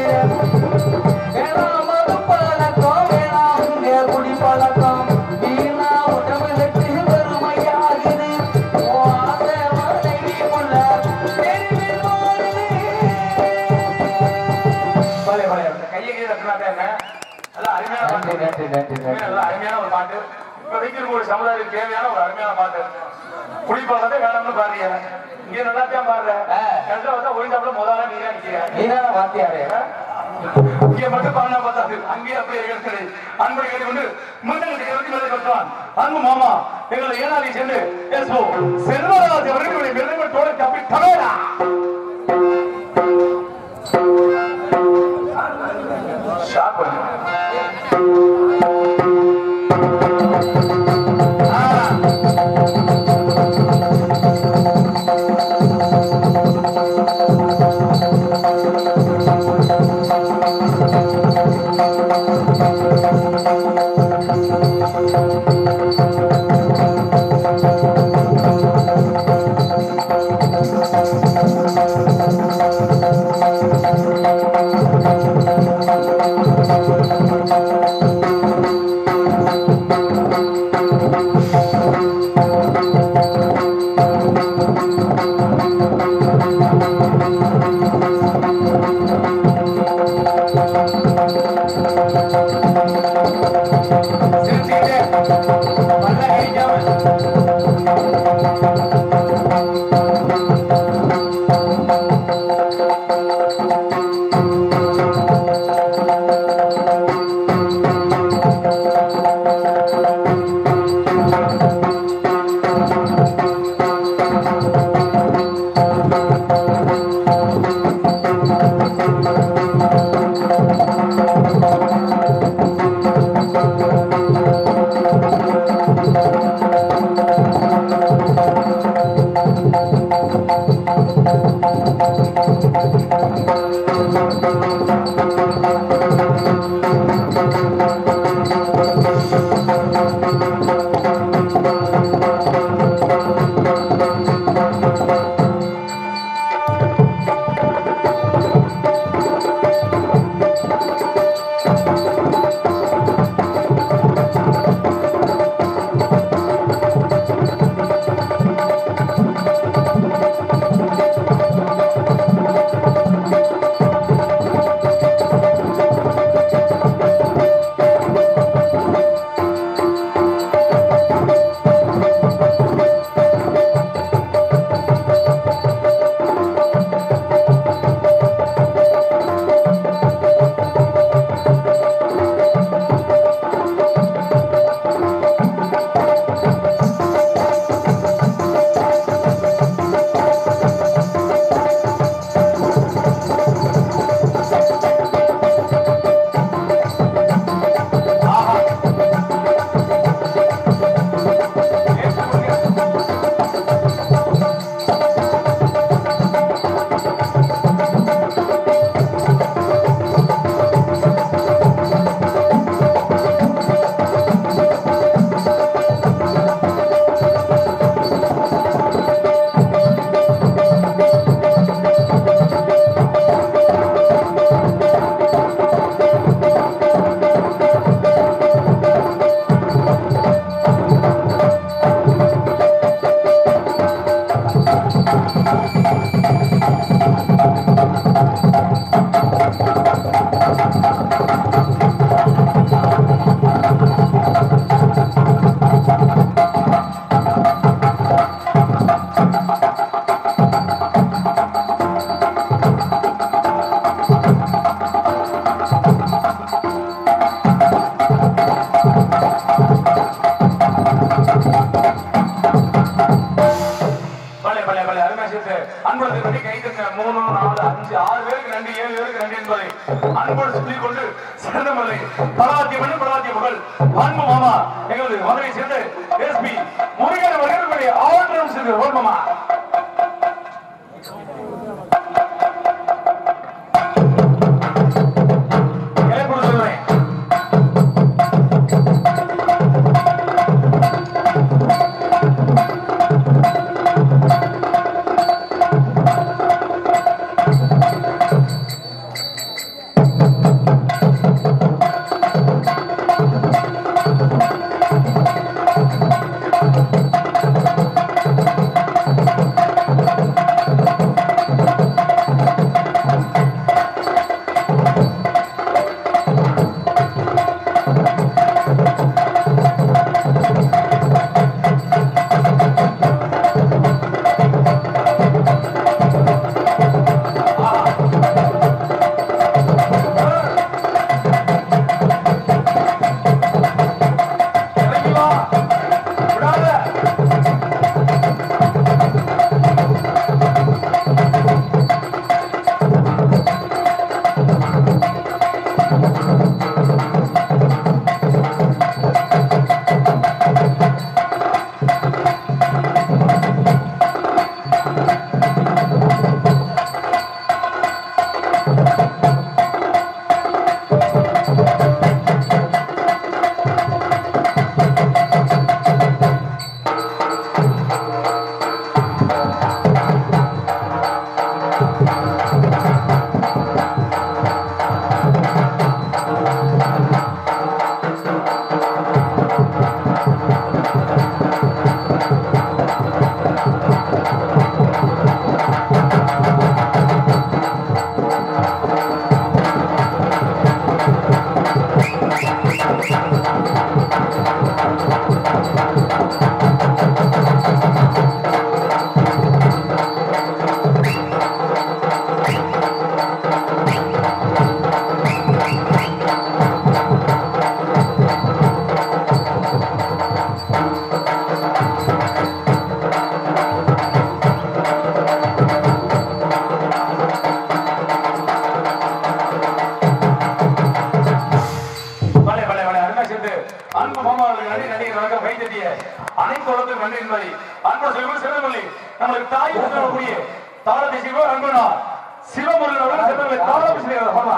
வேணாம் மது பழக்கம் வேணாம் உங்க குடி பழக்கம் வீணா உடம்புக்கு பெருமையாகுது ஓ ஆசை மனைவி உள்ள தெருவில் ஓடுது பழைய பழைய இந்த கையை கீழே தட்டுனாக்கா என்ன நல்லா அருமையான பாட்டு நன்றி, நன்றி, நன்றி, நன்றி. நல்ல அருமையான ஒரு பாட்டு இப்போதைக்கு இருக்க ஒரு சமுதாயத்துக்கு தேவையான ஒரு அருமையான பாட்டு குடிப்பழக்கத்தை வேணும்னு பாருங்க இங்க நல்லா தான் பாடுற ஆ. கடைசியில் பார்த்தா ஒழிஞ்சாப்புல முதல்ல நீங்க நிக்கிற நீதான வாத்தியாரே இங்க மட்டும் பாடினா பார்த்தாது அங்கேயே அப்படியே இருக்கிறது அன்பை கேட்டுக்கொண்டு முன்னணி இருபத்தி மேலே கட்டுவான் அன்பு மாமா எங்களை ஏனாதி சென்று எஸ்ஓ செல்வராஜ் அவர்களுடைய பெருமைத்தோடு தப்பி தமிழா ஷாப் பண்ணு ஆ. சிரிச்சுக்கிட்டே பல்ல கடிக்காம பலே பலே பலே அருமை சேர்த்து அன்போடு பற்றி கை தட்ட மூணு நாலு அஞ்சு ஆறு பேருக்கு நன்றி ஏழு பேருக்கு நன்றி என்பதை அன்போடு சொல்லிக் கொண்டு சிறந்த மலை பலாத்திய மணி பலாத்திய மகள் அன்பு மாமா எங்களது மதுரை சேர்ந்து எஸ்பி முருகன் அவர்களுடைய ஆவணம் சேர்ந்து ஓர் மாமா இளைப்பூர் சொல்றேன் பேசிய அனைத்து உலகத்துக்கு நன்றி என்பதை அன்பு செல்வம் சிறந்தவள்ளி நம்மளுக்கு தாய் சொல்லக்கூடிய தாளத்தை சிவ அன்புனார் சிவமுருகன் அவர்கள் செல்வங்களை தாளத்தை செய்ய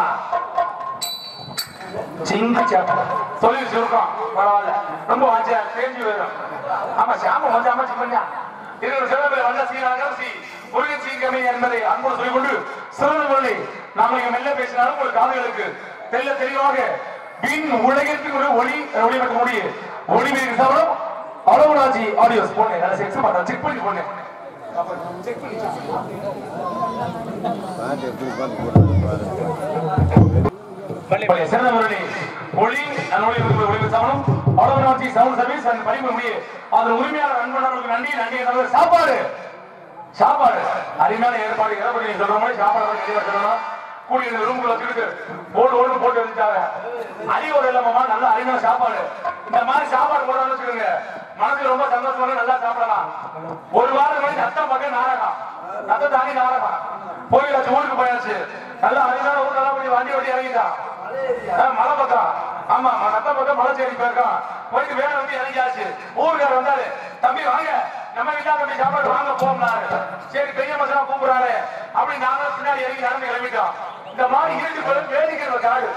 சிங்க சாப்பா தொழில் சுருக்கம் பரவாயில்ல ரொம்ப வாஞ்சியா தேஞ்சு போயிடும் ஆமா சாம கொஞ்சம் அமைச்சு பண்ணா இதோட சிறப்பு வந்த சீராக சி முருகன் சீங்கமை என்பதை அன்போடு சொல்லிக் கொண்டு சிறந்த மொழி நாம இங்க மெல்ல பேசினாலும் உங்களுக்கு காதுகளுக்கு தெல்ல தெளிவாக விண் உலகத்திற்கு ஒரு ஒளி ஒளிபெற்ற முடிய ஒளி மீது சவரம் அளவுராஜி ஆடியோஸ் போனேன் நல்லா செக்ஸ் பண்றேன் செக் பண்ணி போனேன் பார்த்து எப்படி பார்த்து போடுறது பாரு சிறந்த முரளி ஒளி நன்னொழி ஒளி சமணம் அவ்வளவு சவுண்ட் சர்வீஸ் அந்த படிப்பு முடிய அதன் உரிமையாளர் அன்பனவர்களுக்கு நன்றி நன்றி தவிர சாப்பாடு சாப்பாடு அருமையான ஏற்பாடு ஏற்பாடு நீங்க சொல்ற மாதிரி சாப்பாடு வந்து கண்டிப்பா சொல்லணும் கூடிய இந்த ரூம்குள்ள இருக்கு போடு ஓடு போட்டு வந்துட்டாங்க அறிவோடு இல்லாமமா நல்ல அருமையான சாப்பாடு இந்த மாதிரி சாப்பாடு போடணும்னு வச்சுக்கோங்க மனசுக்கு ரொம்ப சந்தோஷமா இருக்கு, நல்லா சாப்பிடலாம் ஒரு வாரம் கழிச்சு அத்தம் பக்கம் நாடகம் ரத்த தாண்டி நாடகம் போயாச்சு ஊருக்கு போயாச்சு நல்லா அருமையான ஊர் நல்லா போய் வண்டி வண்டி இறங்கிட்டான் ஆ, மலை பக்கம் ஆமா ம- நத்த பக்கம் மலை சேரி போயிருக்கான் போயிட்டு வேலை வந்து இறங்கியாச்சு ஊருக்காரர் வந்தாரு தம்பி வாங்க நம்ம வீட்டா தம்பி சாப்பாடு வாங்க போம்னாரு சரி பெரிய மசனா கூப்பிடுறாரு அப்படி நாங்க பின்னாடி இறங்கி நடந்து கிளம்பிட்டோம் இந்த மாதிரி இருட்டு போய் வேடிக்கிற காடு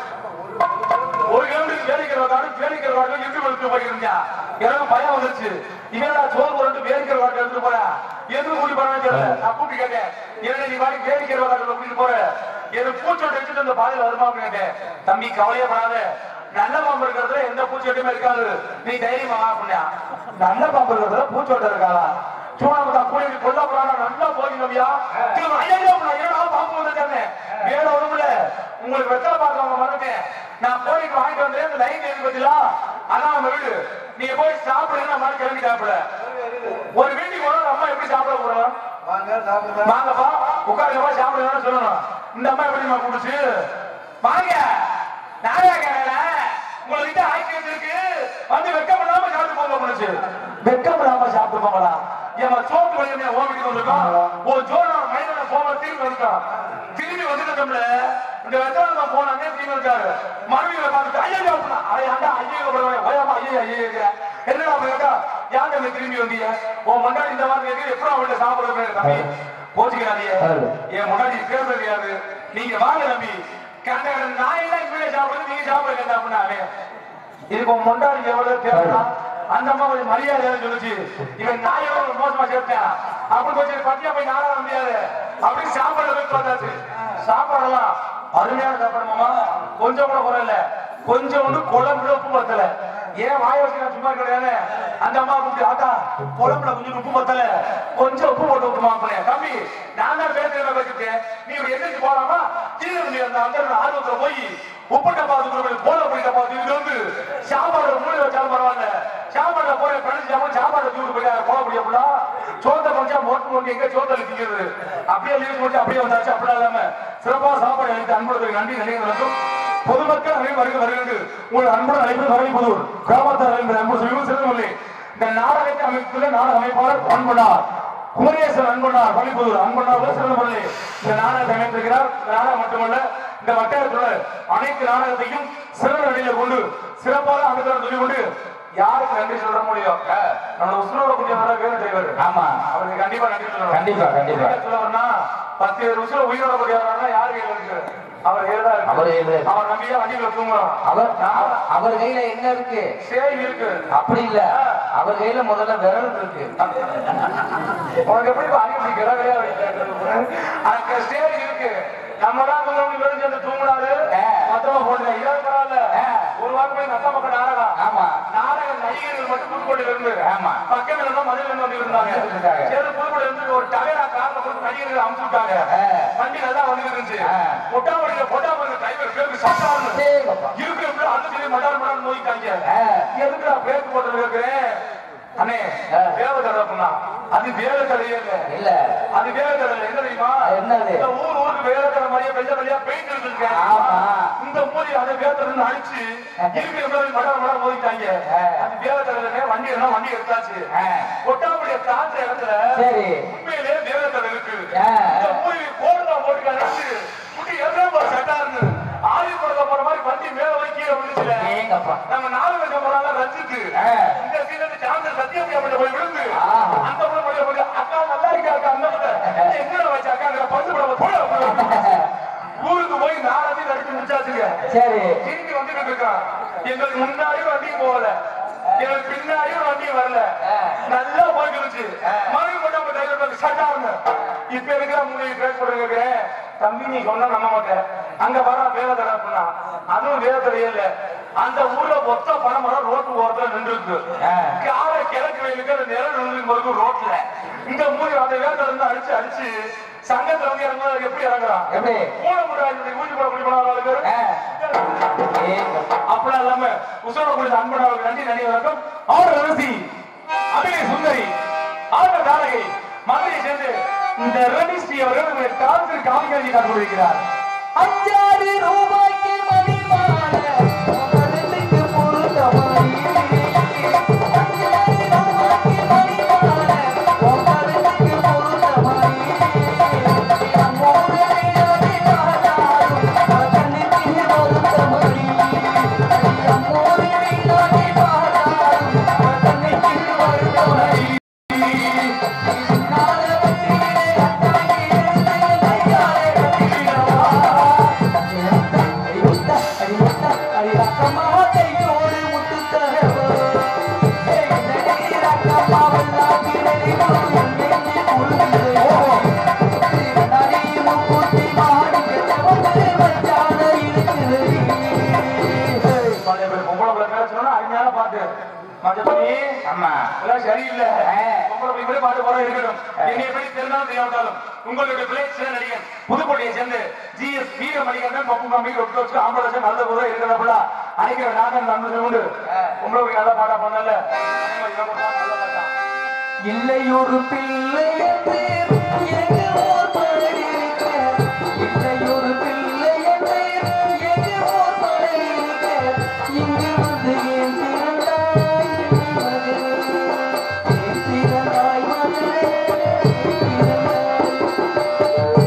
ஒரு கிலோமீட்டர் வேடிக்கிற காடு வேடிக்கிற காடு இருட்டு போயிட்டு போயிருந்தா எனக்கு பயம் வந்துருச்சு இவனா சோறு போட்டு வேடிக்கிற காட்டு எடுத்துட்டு போறேன் எதுக்கு கூட்டி போறான்னு தெரியல நான் கூட்டி கேட்டேன் என்ன நீ வாடி வேடிக்கிற காட்டுல கூட்டிட்டு போற எனக்கு பூச்சோட்டு வச்சுட்டு அந்த பாதையில வருமா அப்படின்னு கேட்டேன் தம்பி கவலையே படாத நல்ல பாம்பு இருக்கிறதுல எந்த பூச்சோட்டுமே இருக்காது நீ தைரியமா வா அப்படின்னா நல்ல பாம்பு இருக்கிறதுல பூச்சோட்டம் இருக்காதா சூடாமட்டா கூலி கொல்ல போறானா நல்லா போகிறோம்யா திரும்ப ஐயா என்னடா பாம்பு வந்துட்டானே வேற ஒண்ணுமில்ல உங்களுக்கு வெத்தலை பார்க்கவங்க மறந்தேன் நான் கோழிக்கு வாங்கிட்டு வந்தேன் இந்த லைன் இருக்கு பத்திலா அதான் நம்ம வீடு நீங்க போய் சாப்பிடுங்க நம்ம கிளம்பி சாப்பிட ஒரு வீட்டுக்கு போனா அம்மா எப்படி சாப்பிட போறோம் வாங்கப்பா உட்காருங்கப்பா சாப்பிடுங்கன்னு சொல்லணும் இந்த அம்மா எப்படி நம்ம குடிச்சு வாங்க நாயா கேட்கல உங்களை கிட்ட ஆக்கி வச்சிருக்கு வந்து வெக்கம் இல்லாம சாப்பிட்டு போங்க முடிச்சு வெக்கம் இல்லாம சாப்பிட்டு போங்களா ஏமா சோத்து வழியா ஓ வீட்டுக்கு வந்திருக்கோம் ஒரு ஜோட மனிதனை போக திரும்பி வந்துட்டான் திரும்பி வந்துட்டோம்ல இந்த வெத்தலை போனாங்க திரும்பி இருக்காரு மனைவியை பார்த்துட்டு ஐயா அப்படின்னா அடையாண்டா ஐயோ ஓயாமா ஐயா ஐயா என்னடா அப்படி கேட்டா யாங்க இங்க திரும்பி வந்தீங்க உன் முன்னாடி இந்த மாதிரி கேட்கு எப்படி அவன்கிட்ட சாப்பிடுறது தம்பி கோச்சிக்கிறாதீங்க என் முன்னாடி பேசுறது யாரு நீங்க வாங்க தம்பி கண்ட நான் எல்லாம் இங்கே சாப்பிடுறது நீங்க சாப்பிடுங்க அப்படின்னாரு இதுக்கு உன் முன்னாடி எவ்வளவு தேவையா அந்த அம்மா கொஞ்சம் மரியாதை சொல்லுச்சு இவன் நான் எவ்வளவு மோசமா சேர்த்தேன் அப்படி கொஞ்சம் பட்டியா போய் நாடா முடியாது அப்படி சாப்பாடு போய் பார்த்தாச்சு சாப்பாடெல்லாம் அருமையான சாப்பாடு மாமா கொஞ்சம் கூட குறை இல்ல கொஞ்சம் ஒன்று குழம்புல உப்பு பத்தல ஏன் வாய வச்சு நான் சும்மா கிடையாது அந்த அம்மா கூப்பிட்டு ஆத்தா குழம்புல கொஞ்சம் உப்பு பத்தல கொஞ்சம் உப்பு போட்டு விட்டுமா அப்படியே தம்பி நான் தான் பேசுறேன் வச்சுட்டேன் நீ இப்படி எந்திரிச்சு போலாமா கீழே நீ அந்த அந்த ஆர்வத்துல போய் உப்பு டப்பா தூக்குற போல போய் டப்பா தூக்கிட்டு வந்து சாப்பாடு மூளை வச்சாலும் பரவாயில்ல சாப்பாடுல போய் பிணைச்சு சாப்பாடு சாப்பாடு தூக்கிட்டு போயிட்டாரு போல முடியாமல சோத்தை கொஞ்சம் மோட்டு மோட்டி எங்க சோத்தல திங்கிறது அப்படியே லீவ் போட்டு அப்படியே வந்தாச்சு அப்படியே இல்லாம சிறப்பா சாப்பாடு அளித்து அன்புடன் நன்றி நினைவுகளுக்கும் பொதுமக்கள் அனைவரும் வருக வருகிறது உங்கள் அன்புடன் அழைப்பது வரவை புதூர் கிராமத்தார் என்பது அன்பு சொல்லி சிறந்தவில்லை இந்த நாடகத்தை அமைத்துள்ள நாடக அமைப்பாளர் அன்பனார் குமரேசன் அன்பனார் பள்ளிப்புதூர் அன்பனார் சிறந்தவில்லை இந்த நாடகத்தை அமைத்திருக்கிறார் இந்த நாடகம் மட்டுமல்ல இந்த வட்டாரத்தில் உள்ள அனைத்து நாடகத்தையும் சிறந்த நிலையில கொண்டு சிறப்பாக அமைச்சர் சொல்லிக் கொண்டு யாருக்கு நன்றி சொல்ல முடியும் நம்ம உசுரோட கூடிய வேறு டிரைவர் ஆமா அவருக்கு கண்டிப்பா நன்றி சொல்லணும் கண்டிப்பா, கண்டிப்பா. என்ன சொல்லணும்னா பத்து இருபது வருஷம் உயிரோட கூடியவர்னா யாரு கையில இருக்கு அவர் கையில தான் அவர் இருக்கு கையில இருக்கு. அவர் நம்பியா வண்டியில தூங்குறோம் அவர் அவர் கையில என்ன இருக்கு சேய் இருக்கு அப்படி இல்ல அவர் கையில முதல்ல விரல் இருக்கு உனக்கு எப்படி அறிவு கிடவையா அங்க ஸ்டேஜ் இருக்கு நம்ம தான் கொஞ்சம் விழுந்து அந்த தூங்குனாரு ஆ. மொத்தமா போடுங்க இதான் பரவாயில்ல ஆ. ஒரு வாரம் போய் நத்த பக்கம் நாடகம் ஆமா நாடக நடிகர்கள் மட்டும் புதுக்கோட்டையில இருந்து ஆமா. பக்கத்துல இருந்தா மதுரையில இருந்து வந்து இருந்தாங்க இருக்காங்க. சரி புதுக்கோட்டையில இருந்து ஒரு டயரா கார்ல போட்டு நடிகர்கள் அமுச்சு விட்டாங்க ஆ. வண்டி நல்லா வந்து இருந்துச்சு ஆ. பொட்டாமடியில பொட்டாமடி டிரைவர் பேருக்கு சட்டாருன்னு டேங்கப்பா. இருக்கிற அந்த சொல்லி மட்டார் மட்டார் நோய்க்காங்க ஆ. எதுக்கு நான் பேருக்கு போட்டு இருக்கிறேன் அண்ணே ஆ. வேலைக்கடை அப்படின்னா அது வேலைக்கடையே இல்ல இல்ல அது வேலைக்கடை இல்ல என்ன தெரியுமா என்னது? இந்த ஊர் ஊருக்கு வேலைக்கடை மாதிரியே வெள்ள வெள்ளையா பெயிண்ட் இருந்திருக்கேன் ஆமா. இந்த மூலி அதை வேத்தருந்து அடிச்சு இருக்கிற மாதிரி மடம் மடம் மோதிட்டாங்க ஆ. அது வேலைக்கடையில வண்டி எல்லாம் வண்டி எடுத்தாச்சு ஆ. கொட்டாமடிய தாண்ட இடத்துல சரி உண்மையிலே வேலைக்கடை இருக்கு ஆ. இந்த மூலி கோடுதா போட்டுக்காரு குட்டி எவ்வளவு சட்டாருன்னு ஆயுள் படுத்த போற மாதிரி வண்டி மேல போய் கீழே விழுந்துச்சுல ஏங்கப்பா நம்ம நாலு வருஷம் போறாங்க ரஞ்சித்து ஆ. இந்த சீன் வந்து சாந்தர் சத்தியம் அப்படி போய் விழுந்து ஆ. அந்த புள்ள போய் போய் அக்கா நல்லா இருக்கா அக்கா அந்த புள்ள எங்க வச்சு அக்கா அங்க பந்து போட போட ஊருக்கு போய் நாலாவது நடிச்சு முடிச்சாச்சுங்க சரி திரும்பி வந்துட்டு இருக்கான் எங்களுக்கு முன்னாடியும் வண்டியும் போகல எங்களுக்கு பின்னாடியும் வண்டியும் வரல நல்லா போயிட்டு இருந்துச்சு மறுபடியும் மட்டும் நம்ம டிரைவர் வந்து ஷட் ஆகுங்க இப்ப இருக்கிற மூணு பேர் சொல்லுங்க தம்பி நீ சொன்னா நம்ப மாட்டேன் அங்க வர வேதனை அப்படின்னா அதுவும் வேதனை இல்ல அந்த ஊர்ல மொத்த பணம் மரம் ரோட்டு ஓரத்துல நின்று இருக்கு கால கிழக்கு வெயிலுக்கு அந்த நிழல் நின்று ரோட்ல இந்த மூணு அந்த வேதனை இருந்து அடிச்சு அடிச்சு சங்கத்துல வந்து இறங்கும்போது எப்படி இறங்குறான் எப்படி? மூணு முறை ஊசி போட முடியுமா ஆ. ஏய், அப்படிலாம் இல்லாம உசோட குடிச்ச அன்பன் அவர்கள் நன்றி நன்றி வணக்கம் அவர் அரசி அபிநய சுந்தரி ஆர்வ தாரகை மதுரையை சேர்ந்து இந்த ரணிஸ்ரீ அவர்கள் உங்களை டான்ஸில் காமிக்காட்சி காட்டு கொடுக்கிறார் அஞ்சாறு ரூபாய்க்கு மதிப்பான உங்களுக்கு பொருத்தமாய் அஞ்சாறு ரூபாய்க்கு மதிப்பான உங்களுக்கு பொருத்தமாய் அம்மோடு விளையாடி பார்த்தாலும் கண்ணுக்கு பொருத்தமாய் அம்மோடு விளையாடி பார்த்தாலும் கண்ணுக்கு பொருத்தமாய் பழைய பேர் பொம்பளை பிள்ளை பேர சொன்னா அருமையான பாட்டு மஞ்சப்படி ஆமா எல்லாம் சரியில்லை ஆ. பொம்பளை பிள்ளை கூட பாட்டு போற இருக்கட்டும் என்னை எப்படி தெரிந்தாலும் தெரியாவிட்டாலும் உங்களுடைய பிள்ளை சில நடிகன் புதுக்கோட்டையை சேர்ந்து ஜி எஸ் வீர மணிகண்டன் பப்பு காமி ஒட்டு வச்சு ஆம்பளை லட்சம் நல்ல கூட இருக்கிறப்பல அடிக்கிற நாகன் நன்மை உண்டு பொம்பளை பிள்ளை நல்லா பாட்டா பண்ணல இல்லை ஒரு பிள்ளை என்று எங்கு ஓர் மலரிருக்க இல்லை ஒரு பிள்ளை என்று எங்கு ஓர் மலரிருக்க இங்கு வந்து ஏன் பிறந்தாய் மகளே ஏன் பிறந்தாய் மகளே ஏன் பிறந்தாய்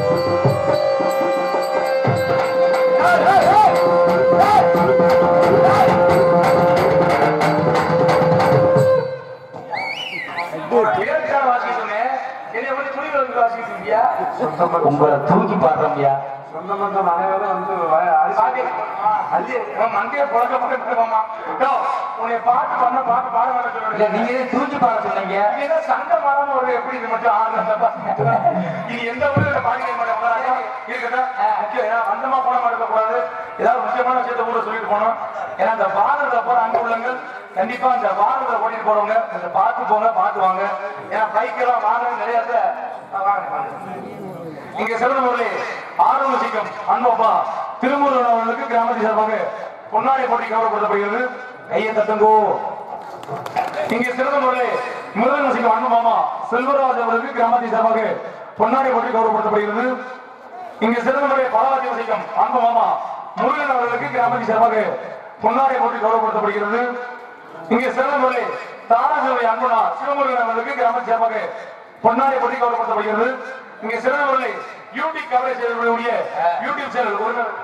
ஏற்காடு வாசிக்க சொன்னேன் என்னை எப்படி துணிகள் வந்து வாசிக்கிட்டு இருக்கியா உங்களை தூக்கி பாடுறோம்யா சொந்த பந்தம் அனைவரும் வந்து பாட்டி, அள்ளி, உன் மண்டையை புழக்க மாட்டேன் உன்னை பாட்டு பண்ண பாட்டு பாட இல்ல மாட்டேன் நீங்க எதுக்கு தூக்கி பாட சொன்னீங்க இது என்ன சண்டை மாறாம ஒரு எப்படி இது மட்டும் ஆடுறதப்பா இது எந்த ஊர்ல பாடிக்க மாட்டேன் இருக்கட்டும் முக்கியம் ஏன்னா வந்தமா போன மாட்டேங்க கூடாது ஏதாவது முக்கியமான விஷயத்த கூட சொல்லிட்டு போனோம் ஏன்னா இந்த வாகனத்துல போற அங்க உள்ளங்கள் கண்டிப்பா இந்த வாகனத்துல ஓட்டிட்டு போறவங்க கொஞ்சம் பார்த்து போங்க பார்த்து வாங்க ஏன்னா பைக் எல்லாம் வாகனம் நிறைய இடத்துல, ஆ, வாங்க, வாங்க. இங்க சிறந்தவர்களே ஆர்வம் சீக்கம் அன்பப்பா திருமூர் அவர்களுக்கு கிராமத்தை சார்பாக பொன்னாடை போட்டி கௌரவப்படுத்தப்படுகிறது கையை தட்டுங்கோ இங்கே சிறந்தவர்களே முதல் சீக்கம் அன்பு மாமா செல்வராஜ் அவர்களுக்கு கிராமத்தை சார்பாக பொன்னாடை போட்டி கௌரவப்படுத்தப்படுகிறது இங்கே சிறந்தவர்களே பலவாதி சீக்கம் அன்பு மாமா முருகன் அவர்களுக்கு கிராமத்தை சார்பாக பொன்னாடை போட்டி கௌரவப்படுத்தப்படுகிறது இங்கே சிறந்தவர்களே தாராசுவை அன்புனா சிவமுருகன் அவர்களுக்கு கிராமத்தை சார்பாக பொன்னாடை போட்டி கௌரவப்படுத்தப்படுகிறது இங்கே சிறந்தவர்களே யூடியூப் கவரேஜ் செய்யக்கூடிய யூடியூப் சேனல் உரிமையாளர்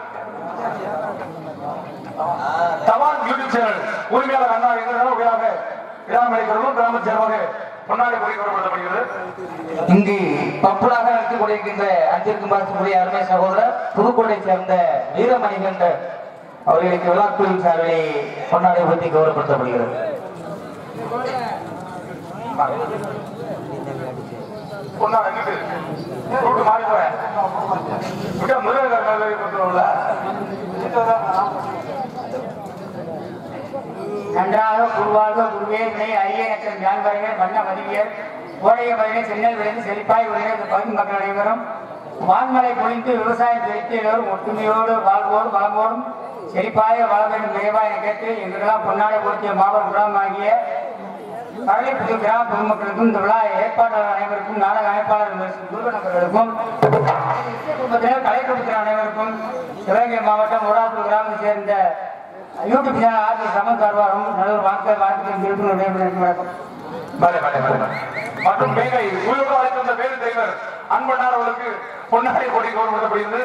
தவான் யூடியூப் சேனல் உரிமையாளர் அண்ணா எங்களுடன் உரையாக இடாமலைக்கிறதும் கிராம சார்பாக பொன்னாடை போட்டி கௌரவப்படுத்தப்படுகிறது இங்கு பப்புலாக நடத்திக் கொண்டிருக்கின்ற அஞ்சிற்கும் பார்க்கக்கூடிய அருமை சகோதரர் புதுக்கோட்டை சேர்ந்த வீரமணிகண்டன் அவர்களுக்கு விழாக்குழுவின் சார்பிலே பொன்னாடை ஊற்றி கௌரவப்படுத்தப்படுகிறது பொன்னாடை இங்கிட்டு ரூட்டு மாறி போறேன் விட்டா முருகன் மேலே கொடுத்துருவோம்ல நன்றாக குருவாக குருவே வினை அரிய நட்சம் ஜான்வரைகள் வண்ண மதிவியர் கோடைய மதிலை சென்னல் விளைந்து செழிப்பாய் உடைய இந்த பகுதி மக்கள் அனைவரும் வான்மலை பொழிந்து விவசாயம் செழித்து எல்லோரும் ஒற்றுமையோடு வாழ்வோடு வளமோடும் செழிப்பாய வாழ வேண்டும் நிறைவா என கேட்டு எங்களுக்கெல்லாம் பொன்னாடை பொருத்திய மாபெரும் கிராமமாகிய பரளிப்புத்தூர் கிராம பொதுமக்களுக்கும் இந்த விழா ஏற்பாட்டாளர் அனைவருக்கும் நாடக அமைப்பாளர் குருவனவர்களுக்கும் குடும்பத்தினர் கலைக்குழுத்தினர் அனைவருக்கும் சிவகங்கை மாவட்டம் உடாத்தூர் கிராமத்தை சேர்ந்த யூடியூப் சேனல் ஆர்பி சமன் சார்பாகவும் நல்ல வாழ்க்கை வாழ்க்கை திருப்பி வணக்கம் பலே, பலே, பலே, பலே. மற்றும் மேலை உயிரோடு அழைத்திருந்த வேறு தெய்வர் அன்பண்ணார் அவர்களுக்கு பொன்னாடை போட்டி கௌரவப்படுத்தப்படுகிறது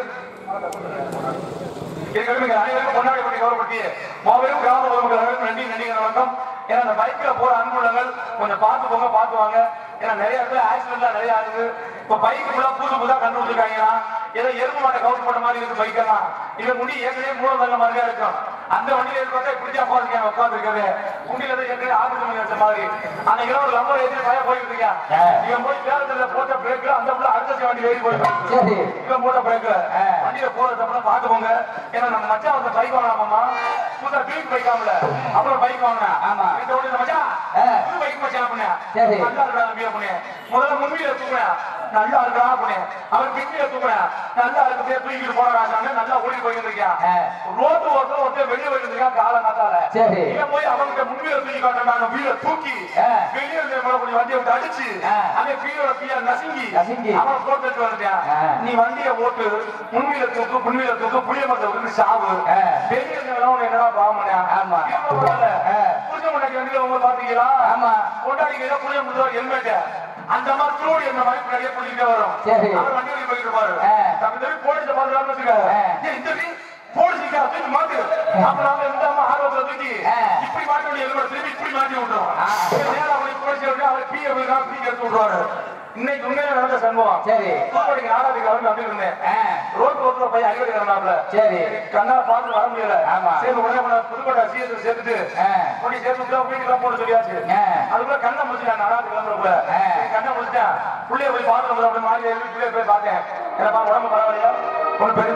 ஏற்கனவே நீங்கள் அனைவருக்கும் பொன்னாடை போட்டி கௌரவப்படுத்திய மாபெரும் கிராம பொதுமக்கள் அனைவருக்கும் நன்றி நன்றி வணக்கம் ஏன்னா அந்த பைக்ல போற அன்புள்ளங்கள் கொஞ்சம் பார்த்து போங்க பார்த்து வாங்க ஏன்னா நிறைய இடத்துல ஆக்சிடென்ட்லாம் நிறைய ஆகுது இப்ப பைக் ஃபுல்லா புதுசு புதுசா கண்டுபிடிச்சிருக்காங்கன்னா ஏதோ எருமை மாட்டை கவுண்ட் பண்ண மாதிரி இருக்கு பைக் எல்லாம் இவன் முடி ஏற்கனவே மூலம் நல்ல மாதிரியா இருக்கும் அந்த வண்டியில இருக்கிறத இப்படி உட்காந்துருக்கேன் உட்காந்துருக்கவே முண்டியில இருந்து ஏற்கனவே ஆபத்து பண்ணி வச்ச மாதிரி அன்னைக்கு ஒரு லம்பர் ஏற்றி பையன் போயிட்டு இருக்கேன் ஆ. இவன் போய் பேரத்துல போட்ட பிரேக்ல அந்த புள்ள அடுத்த வண்டி ஏறி போயிட்டு சரி இவன் போட்ட பிரேக்ல ஆ. வண்டியில போறதுக்கு பாத்துக்கோங்க ஏன்னா நம்ம மச்சான் வந்து பைக் வாங்கலாமாமா புதுசா பீக் பைக் ஆகல அப்புறம் பைக் வாங்கினேன் ஆமா. இந்த உடனே மச்சான் ஆ. புது பைக் மச்சான் பண்ணேன் சரி. நல்லா இருக்கா தம்பி பண்ணேன் முதல்ல முன்வீல தூக்குனேன் நல்லா இருக்கா பண்ணேன் அவர் பின்வீல தூக்குனேன் நல்லா இருக்கு தூக்கிட்டு போறாங்க நல்லா ஓடி போயிட்டு இருக்கேன் ஆ. ரோட்டு ஓரத்துல ஒருத்தர் வெளியே போயிட்டு இருக்கான் கால நாத்தால சரி. இவன் போய் அவன்கிட்ட முன்வீல தூக்கி காட்டுறாங்க வீல தூக்கி ஆ. வெளியே இருந்த மேல கொஞ்சம் வண்டியை விட்டு அடிச்சு ஆ. அவன் கீழோட கீழே நசுங்கி நசுங்கி. அவன் போட்டு வந்துட்டான் ஆ. நீ வண்டியை ஓட்டு முன்வீல தூக்கு முன்வீல தூக்கு புளிய மரத்தை விட்டு சாவு ஆ. வெளியே இருந்தவங்க உனக்கு என்னடா பாவமனே ஆமா. ஆ. ஆ. புருஷ முன்னாடி வண்டியில உங்க பாத்தீங்களா ஆமா. கொண்டாடிக்கிறத புளிய முடிஞ்சா ஹெல்மெட் அந்த மாதிரி திருவடி அந்த மாதிரி நிறைய பிடிக்கிட்டே வரும் சரி. அவர் வண்டி ஓட்டி போயிட்டு இருப்பாரு ஆ. தம்பி தம்பி போலீஸ பாத்துக்கலாம் வச்சுக்க ஆ. ஏய், இந்த நீ போலீஸ் தூக்கி மாத்து அப்ப நாம இந்த அம்மா ஆர்வத்துல தூக்கி ஆ. இப்படி மாட்டி விட்டு ஹெல்மெட் திருப்பி இப்படி மாட்டி விட்டுரும் ஆ. நேரா போய் போலீஸ் இருக்கு அவர் பி எப்படினா பி எடுத்து விட்டுருவாரு இன்னைக்கு உண்மையில நடந்த சம்பவம் சரி. தூத்துக்குடிக்கு நாலாவது கிளம்பி வந்து இருந்தேன் ஆ. ரோட் ரோட்ல போய் அடிக்கடி கிளம்பினாப்ல சரி. கண்ணா பார்த்து வர முடியல ஆமா. சரி உடனே உடனே புதுக்கோட்டை சிஎஸ் சேர்த்துட்டு ஆ. கொண்டு சேர்த்து வீட்டுக்கு போட சொல்லியாச்சு ஆ. அதுக்குள்ள கண்ணை முடிச்சுட்டேன் நாலாவது கிளம்புறப்ப ஆ. சரி, கண்ணை முடிச்சிட்டேன் புள்ளைய போய் பார்த்து வந்து அப்படி மாறி எழுதி புள்ளைய போய் பார்த்தேன் என்னப்பா உடம்பு பரவாயில்லையா ஒண்ணு பெரிய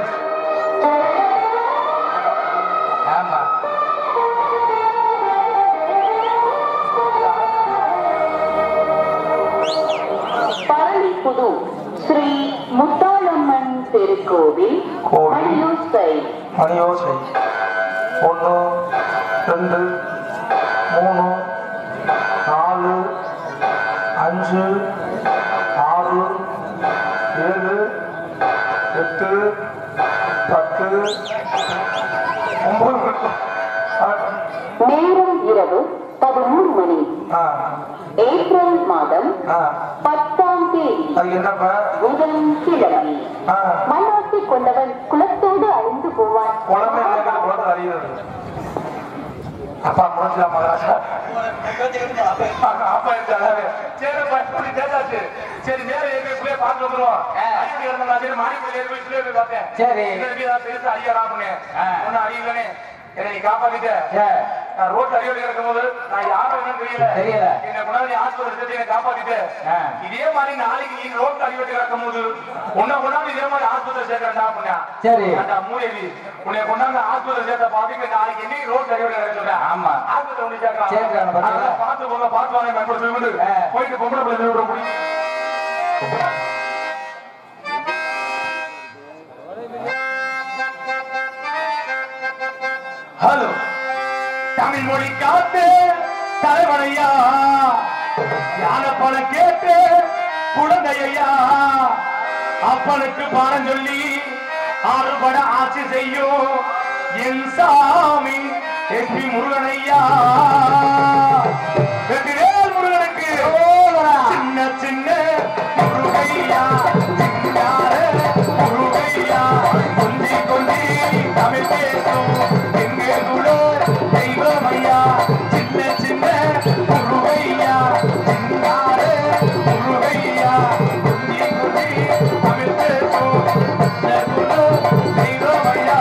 ஆமா பரளிப்புது ஸ்ரீ முத்தாளம்மன் திருக்கோவில் கோவில். மணியோசை மணி யோசை ஒன்று ரெண்டு மூணு நாலு அஞ்சு ஆறு ஏழு எட்டு பத்து ஒன்பது நேரம் இரவு பதிமூணு மணி ஆ ஏப்ரல் மாதம் ஆ பத்தாம் தேதி அது என்னப்பா புதன்கிழமை ஆ மண்ணாசை கொண்டவன் குலத்தோடு அழிந்து போவான் குழந்தை என்ன குழந்தை அறியுது அப்பா முடிஞ்சா மகாராஜா அப்பா இருந்தாரு சரி பட்டி தேர்ந்தாச்சு சரி நேரம் ஏறி போய் பிள்ளைய பார்த்து வந்துருவோம் அடிக்கடி இருந்தா சரி மாடி போய் ஏறி போய் பிள்ளைய போய் பார்த்தேன் சரி. இந்த ஏதாவது பெருசா அடியாரா பண்ணேன் ஆ. ஒன்னும் அடிக்கலனே என்னை நீ காப்பாத்திட்ட ஏ, நான் ரோட் அடியோடு கிடக்கும் போது நான் யாரும் என்னன்னு தெரியல தெரியல. என்னை கொண்டாந்து ஆஸ்பத்திரி சேர்த்து என்னை காப்பாத்திட்டு ஆ. இதே மாதிரி நாளைக்கு நீ ரோட் அடியோடு கிடக்கும் போது உன்னை கொண்டாந்து இதே மாதிரி ஆஸ்பத்திரி சேர்க்கறா பண்ணா சரி. அந்த மூதேவி உன்னை கொண்டாந்து ஆஸ்பத்திரி சேர்த்த பாத்துக்கு நாளைக்கு என்னைக்கு ரோட் அடியோடு கிடக்க சொல்றேன் ஆமா. ஆஸ்பத்திரி ஒண்ணு சேர்க்கறான் சேர்க்கறான், பாத்தீங்களா? அதெல்லாம் பார்த்து போங்க பார்த்து வாங்க நண்பர் சொல்லிவிட்டு ஆ. போயிட்டு பொம்பளை பிள்ளை விட முடியும் ஹலோ தமிழ் மொழி காத்து தலைவனையா யானை பணம் கேட்டு குழந்தையா அப்பனுக்கு பாடம் சொல்லி ஆறுபட ஆட்சி செய்யும் என் சாமி எஸ்பி முருகனையா வெற்றிவேல் முருகனுக்கு சின்ன சின்ன முருகையா சிங்கார முருகையா கொஞ்சி கொஞ்சி தமிழ் பேசும் எங்க கூட தெய்வமையா சின்ன சின்ன முருகையா சிங்கார முருகையா கொஞ்சி கொஞ்சி தமிழ் பேசும் எங்க கூட தெய்வமையா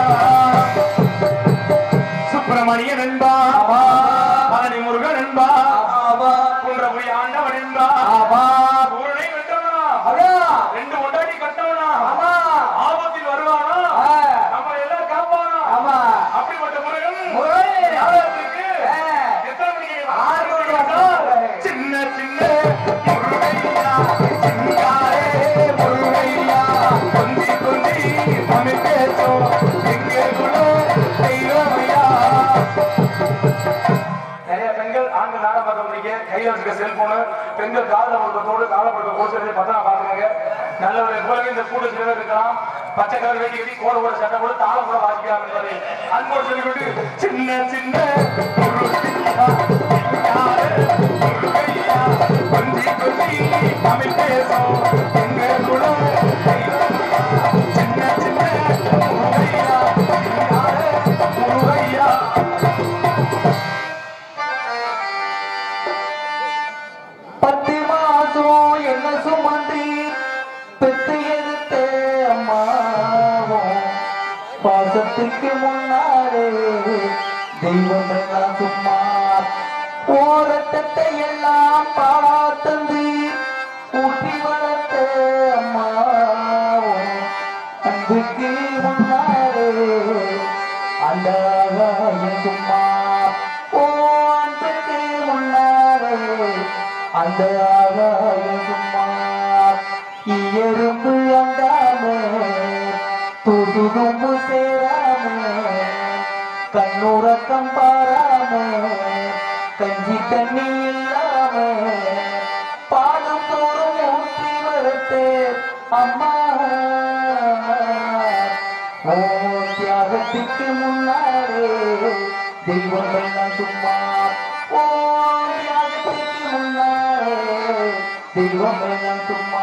சுப்பிரமணியன் என்பா பழனி முருகன் என்பா குன்றபுரி ஆண்டவன் என்பா பூரணை வென்றவனா ரெண்டு கொண்டாடி கட்டவனா ஆபத்தில் வருவானா நம்ம எல்லாம் காப்பானா அப்படிப்பட்ட முருகன் யாருக்கு எத்தனை மணிக்கு ஆறு மணிக்கு வந்தா? சின்ன சின்ன முருகையா சிங்காரே முருகையா கொஞ்சி கொஞ்சி தமிழ் பேசும் எங்கே கூட தெய்வமையா நிறைய பெண்கள் ஆண்கள் நாடகம் பார்க்க முடிக்க கையில் வச்சுக்க செல்போனு பெண்கள் காதல கொடுக்கத்தோடு காதல கொடுக்க கோச்சதை பத்திரம் பாத்துக்கங்க நல்லவரை போலவே இந்த கூட சில பேர் இருக்கலாம் பச்சை கலர் வேட்டி கட்டி கோட கூட சட்டை கூட தாளம் கூட வாசிக்கலாம் என்பதை அன்போடு சொல்லிவிட்டு சின்ன சின்ன முருகையா, யாரு முருகையா, கொஞ்சி கொஞ்சி தமிழ் பேசும் எங்க குலம் தெய்வமையா. சின்ன சின்ன முருகையா, யாரு முருகையா தெய்வம் எல்லாம் சும்மா ஓரட்டத்தை எல்லாம் பாழா தந்து ஊற்றி வளர்த்த அம்மாவும் அன்புக்கு முன்னாலே அந்த ஆகாயம் சும்மா ஓ அன்புக்கு முன்னாலே அந்த ஆகாயம் சும்மா எறும்பு அண்டாம துதுகும்பு சேராம கண்ணுறக்கம் பாராம கஞ்சி தண்ணி இல்லாம பாடும் தோறும் ஊற்றி வளர்த்து அம்மா ஓ தியாகத்துக்கு முன்னாலே தெய்வம் எல்லாம் சும்மா ஓ தியாகத்துக்கு முன்னாலே தெய்வம் எல்லாம் சும்மா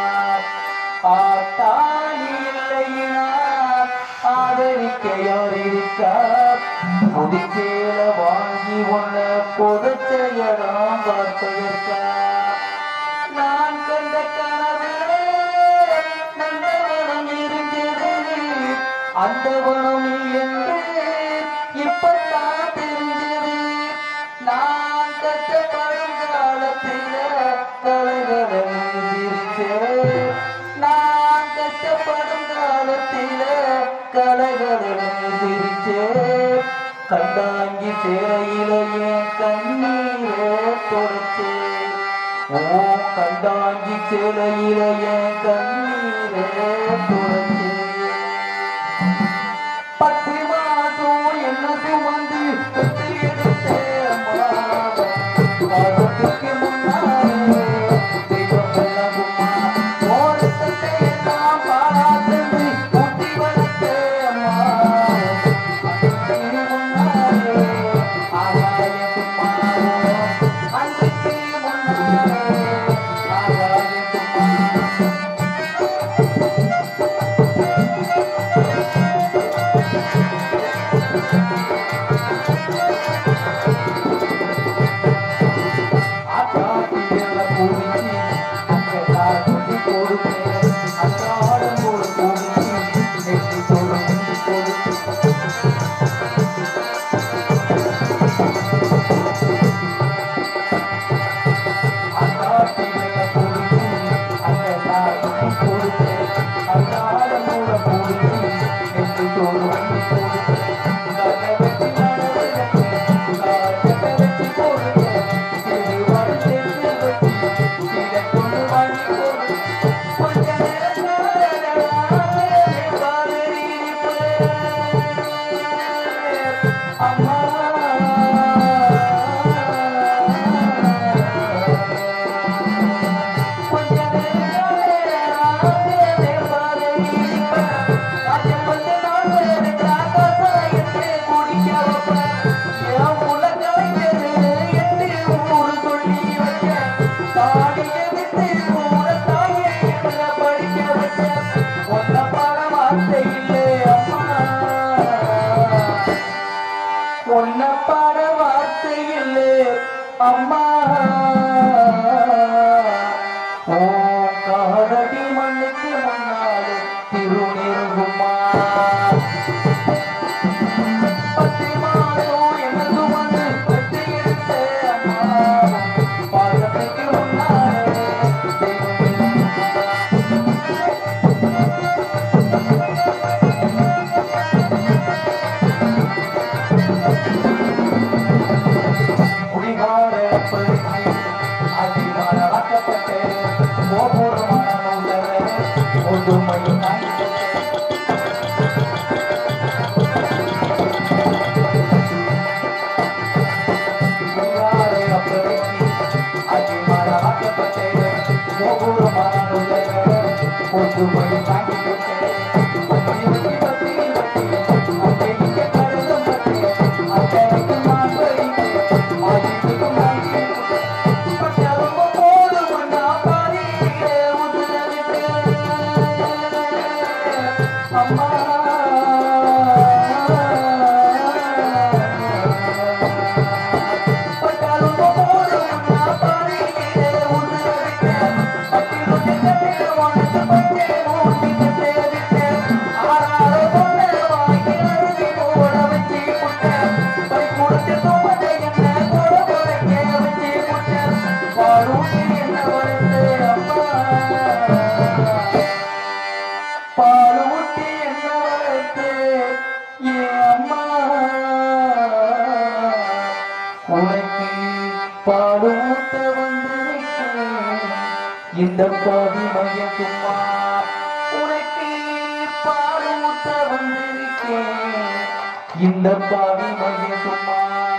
ஆட்டாளி இல்லையினா ஆதரிக்க யார் இருக்கா முதிச்சேல வாங்கி ஒன்ன புதைச்ச இடம் பார்ப்பதற்கா நான் கண்ட கனவிலே நந்தவனம் இருந்தது அந்த வனம் நீ என்று இப்பத்தான் தெரிஞ்சது நான் கஷ்டப்படும் காலத்தில் கலைகளும் சிரிச்சே நான் கஷ்டப்படும் காலத்தில் கலைகளும் சிரிச்சே கண்டாங்கி சேரையில என் கண்ணீரை தொடச்சே ஓ கண்டாங்கி சேலையில என் கண்ணீரை தொடச்சே பத்து மாசம் என்ன சுமந்து பெத்து எடுத்த அம்மாவை பாதத்துக்கு முன்னாலே தெய்வம் எல்லாம் சும்மா ஓரத்தத்தை எல்லாம் பாராட்டு ஊட்டி வளர்த்த அம்மாவை அன்னைக்கு முன்னாலே ஆகாயம் சும்மாவோ அன்னைக்கு முன்னாலே ஆகாயம் சும்மா ஆட்டாட்டியல பூமிக்கு அங்கே தாரப்பட்டி கொடுத்து அன்றாடம் ஒரு பூமிக்கு நெற்றி தொழுந்து கொடுத்து ஆட்டாட்டியல பூமிக்கு அங்கே தாரப்பட்டி கொடுத்து அன்றாடம் ஒரு பூமிக்கு நெற்றி தொழுந்து கொடுத்து உலக வெற்றி நடவடிக்கை உலக வெற்றி கொடுத்து திருவாரூர் சேர்த்து வச்சு இதை கொண்டு வாங்கி போடு கொஞ்ச நேரம் அம்மா கொஞ்ச ஒன்ன பாட வார்த்தை இல்லை அம்மா ஓ காரடி மண்ணுக்கு முன்னாலே திருநெருகுமா பத்து மாதம் என்ன சுமந்து பெற்று எடுத்த அம்மா பாதத்துக்கு முன்னாலே தெய்வம் குடிகார பருத்தி அதிகார ஆக்கப்பட்டு கோபுரமான உதவ முதுமை நாய்க்கப்பட்டு இந்த பாவி மைய சும்மா உனக்கு பாலூத்த வந்திருக்கேன் இந்த பாவி மைய சும்மா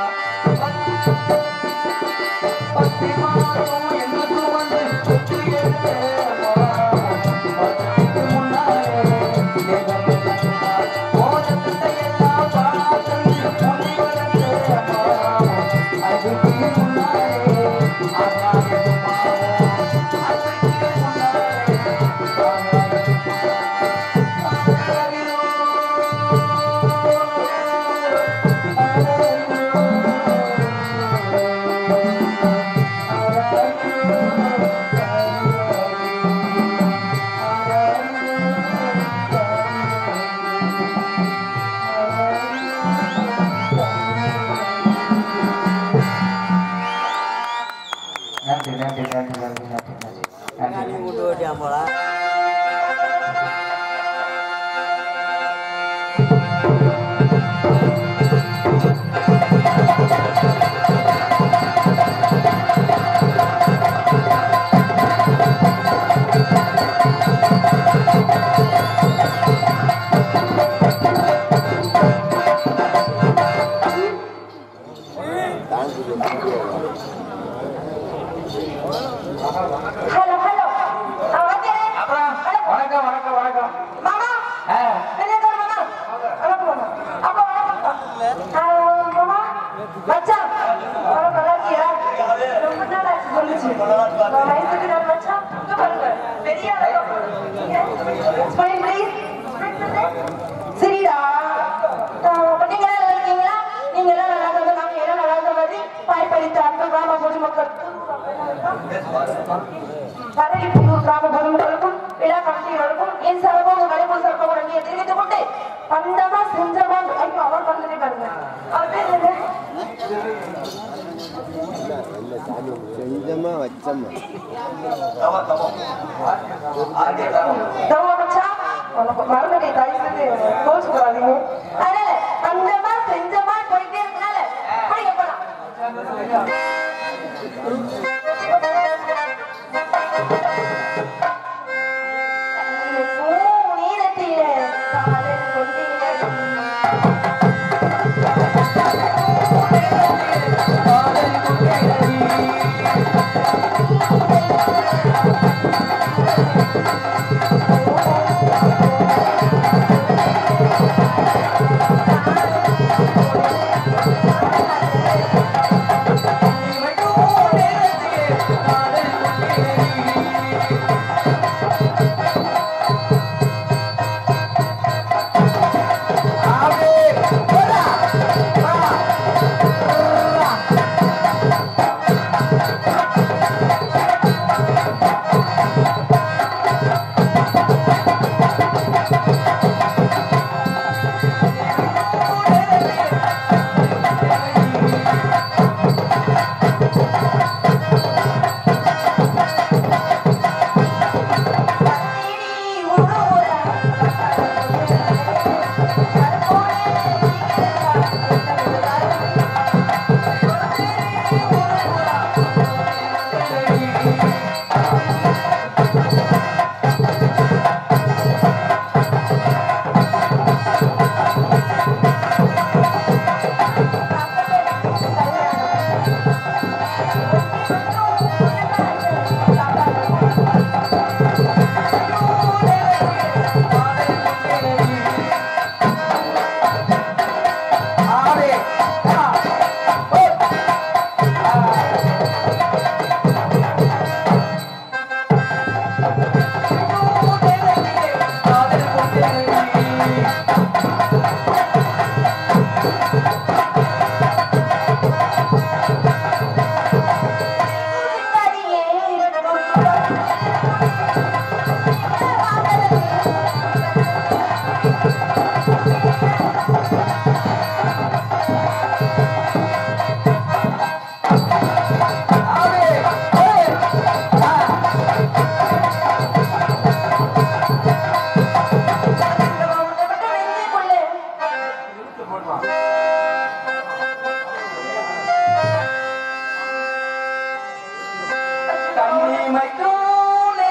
பத்து மாதம் எனக்கு வந்து சுற்றி எடுத்த பத்துக்கு முன்னாலே தேவன் சும்மா போனத்தை எல்லாம் பார்த்து முன்னி வளர்த்த அதுக்கு முன்னாலே ஆகாய சும்மா அதுக்கு முன்னாலே ஆகாய நன்றி நன்றி நன்றி நன்றி நன்றி நன்றி நன்றி ஹலோ ஹலோ அவதே அப்புறம் வணக்கம் வணக்கம் வணக்கம் மாமா ஆ, என்ன மாமா வணக்கம் மாமா அப்பா வணக்கம் ஆ, மாமா மச்சான் வணக்கம் நல்லா இருக்கியா ரொம்ப நாள் ஆச்சு சொல்லுச்சு வயசுக்கு நான் மச்சான் இங்க பாருங்க பெரிய ஸ்மைல் ப்ளீஸ் சரிடா அப்ப நீங்க எல்லாம் நல்லா இருக்கீங்களா நீங்க எல்லாம் நல்லா இருந்தா நாங்க எல்லாம் நல்லா இருந்த மாதிரி பாய்படித்த அன்பு கிராம பொதுமக்கள் பரளிப்புதூர் கிராம பொதுமக்களுக்கும் விழா கமிட்டிகளுக்கும் என் சார்பாக மலைப்பூர் சார்பாக நன்றியை தெரிவித்துக் கொண்டு பந்தமா செஞ்சமா ஐயோ அவர் பண்ணதே பாருங்க அவர் பேர் என்ன செஞ்சமா வச்சம்மா தவா மச்சான் உனக்கு மறுபடி தயவு செஞ்சு கோச்சு கூடாதீங்க அதனால பந்தமா செஞ்சமா போயிட்டே இருக்கனால அப்படிங்க போலாம் நீரத்திலே காதல் கொண்டீரடி தன்னிமைக்கும்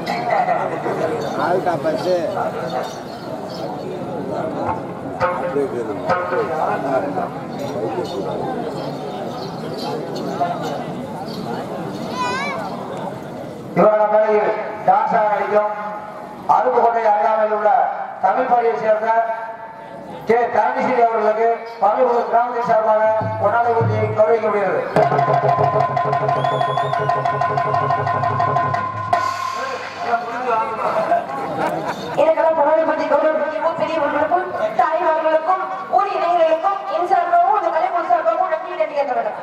ஆள்டா பஸ்ஸு இவரோட மேடையில் டான்ஸாக நடிக்கும் அருப்புக்கோட்டை அருகாமையில் உள்ள தமிழ் பள்ளியை சேர்ந்த கே கருணாநிதி அவர்களுக்கு பல்வேறு கிராமத்தின் சார்பாக கொண்டாட ஊதியை கௌரவிக்கப்படுகிறது எனக்கெல்லாம் பொன்னாடி பற்றி கௌரவப்படுத்தியும் பெரியவர்களுக்கும் தாய்மார்களுக்கும் ஊர் இளைஞர்களுக்கும் என் சார்பாகவும் இந்த கலைக்குழு சார்பாகவும் நன்றி நன்றி கேட்கிறேன்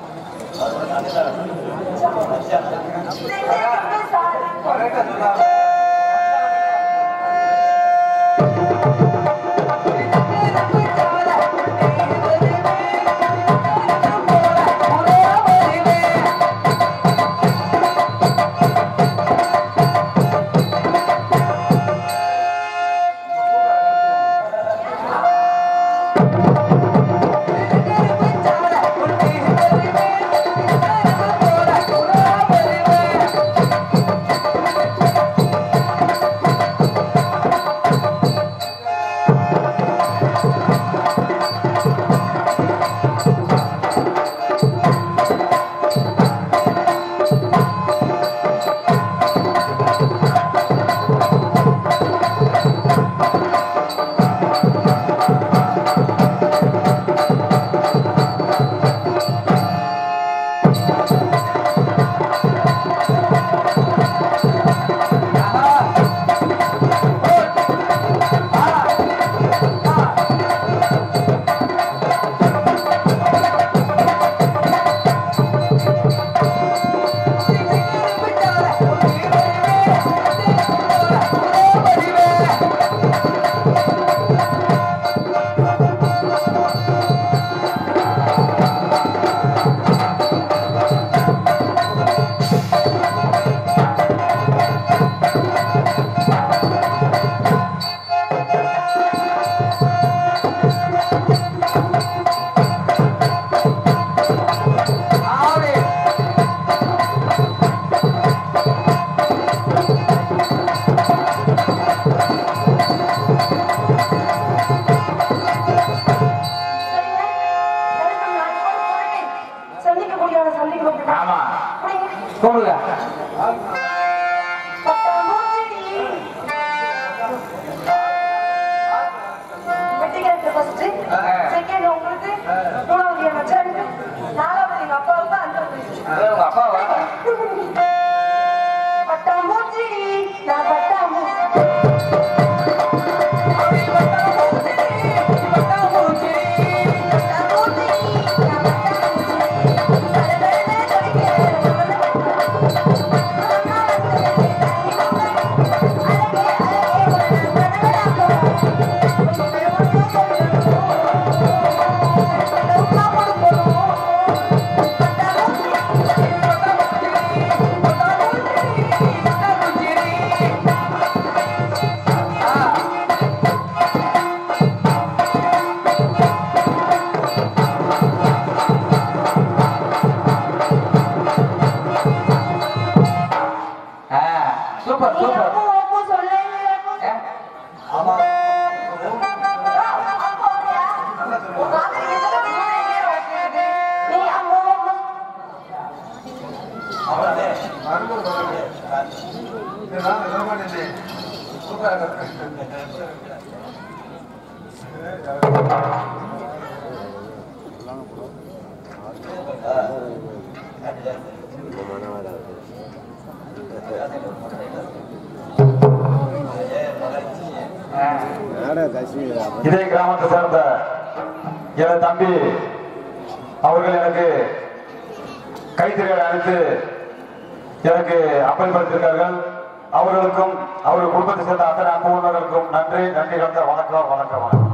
சந்திக்கக்கூடிய சந்திக்க ஆமா கூப்பிடுங்க வெட்டிக்கிறதுக்கு ஃபர்ஸ்ட் செகண்ட் உங்களுக்கு மூணாவது என் மச்சானுக்கு நாலாவது எங்க அப்பாவுக்கு அஞ்சாவது அது உங்க அப்பாவா பட்டாம்பூச்சி நான் பட்டாம்பூச்சி ஆ, சூப்பர் நீ சூப்பர் அப்போ அப்போ சொல்லவே இல்லை. ஆமா நீ அம்மா அம்மா நாடா காஷ்மீர் இதே கிராமத்தை சேர்ந்த எனது தம்பி அவர்கள் எனக்கு கைத்தறிகளை அளித்து எனக்கு அப்பல்படுத்தியிருக்கார்கள் அவர்களுக்கும் அவர்கள் குடும்பத்தை சேர்ந்த அத்தனை அன்பு உணர்களுக்கும் நன்றி நன்றி கலந்த வணக்கம் வணக்கம் வணக்கம்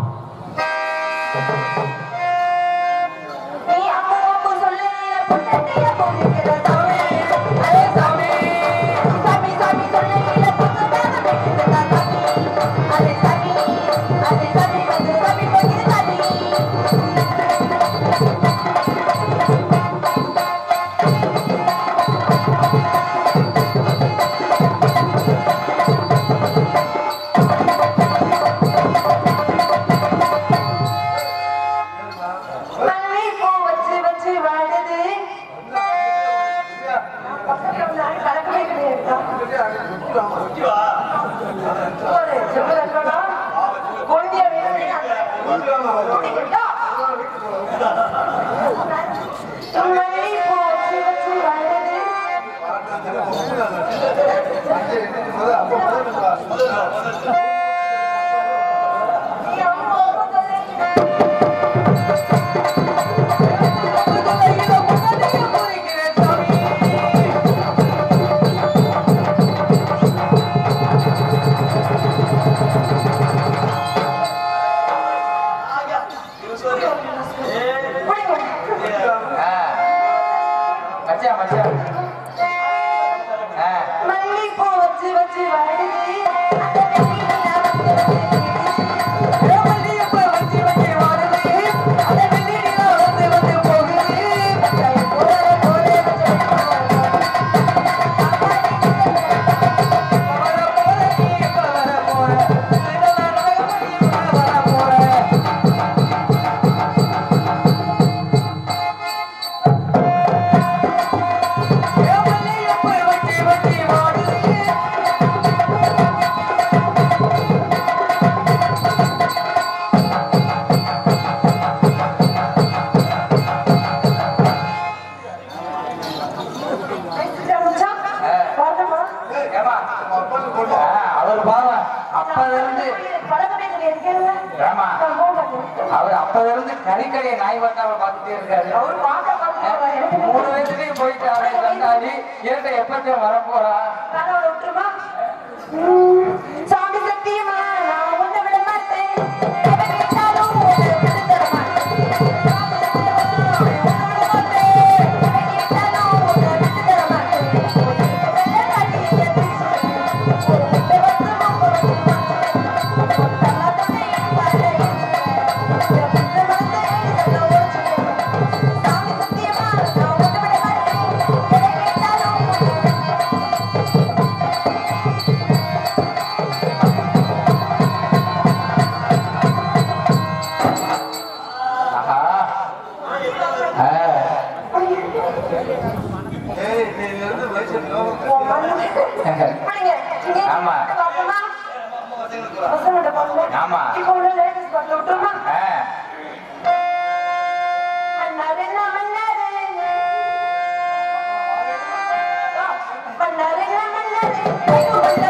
நீ அம்மா அம்மா சொல்லவே இல்லை. பொண்டாட்டியா போகிறத சாமி. அரே சாமி. சாமி, சாமி சொல்லவே இல்லை. புதுசாக வைக்கிறதா சாமி. அரே சாமி. அரே சாமி, வந்து சாமி போகிற சாமி. ஆ மச்சான் மச்சான் ஆ மல்லிப்பூ வச்சு வச்சு வாடுது அந்த வெண்ணிலா வந்து மல்லிகைப்பூ வச்சு வச்சு வாடுது. அந்த வெண்ணிலா வந்து வந்து போகுது. மச்சான் போற போற மச்சான் வர போற நீ இப்ப வர போற. இதெல்லாம் நடக்க நீ இப்ப வர போற. ஏ மல்லிகைப்பூ வச்சு வச்சு வாடுது. மச்சான் வரணுமா ஏம்மா? ஆ, அவர் பாவம் அப்பல இருந்து பழக்கமே கிடையாது கேளுங்க ஏம்மா நான் போக மாட்டேன் அவர் அப்பல இருந்து கறிக்கடையை நாய் வந்தாவை பார்த்துட்டே இருக்காரு அவர் பார்க்க பார்க்க எனக்கு மூணு வயசுலயும் போயிட்டு அவரை கண்டாடி இரட்டை எப்பத்தையும் வரப்போறா நான் அவளை விட்டுருமா சாமி சத்தியமா நான் உன்னை விட மாட்டேன் எதை கேட்டாலும் உன்னை விட்டு தர மாட்டேன் சாமி சத்தியமா, நான் உன்னை விட மாட்டேன். எதை கேட்டாலும் உன்னை விட்டு தர மாட்டேன். உன்னை வெள்ளை காட்டி எத்தி சொல்லுவேன். உன்னை வருத்தமும் குறைக்க மாட்டேன். தராததை பாதை என் புத்த மனதை சொல்ல உடைச்சுடுவேன். சாமி சத்தியமா நான் உன்னை விட மாட்டேன். எதை கேட்டாலும் உன்னை ஆஹா ஆ, அப்படிங்க. இங்க ஆமா. பார்ப்போமா? பசங்கள்ட்ட பார்ப்போம். ஆமா. இப்போ உள்ள ladies பார்த்து விட்டுருமா? ஆ. மன்னாருன்னா மன்னாரு. மன்னாருன்னா மன்னாரு. ஐயோ, மன்னாரு.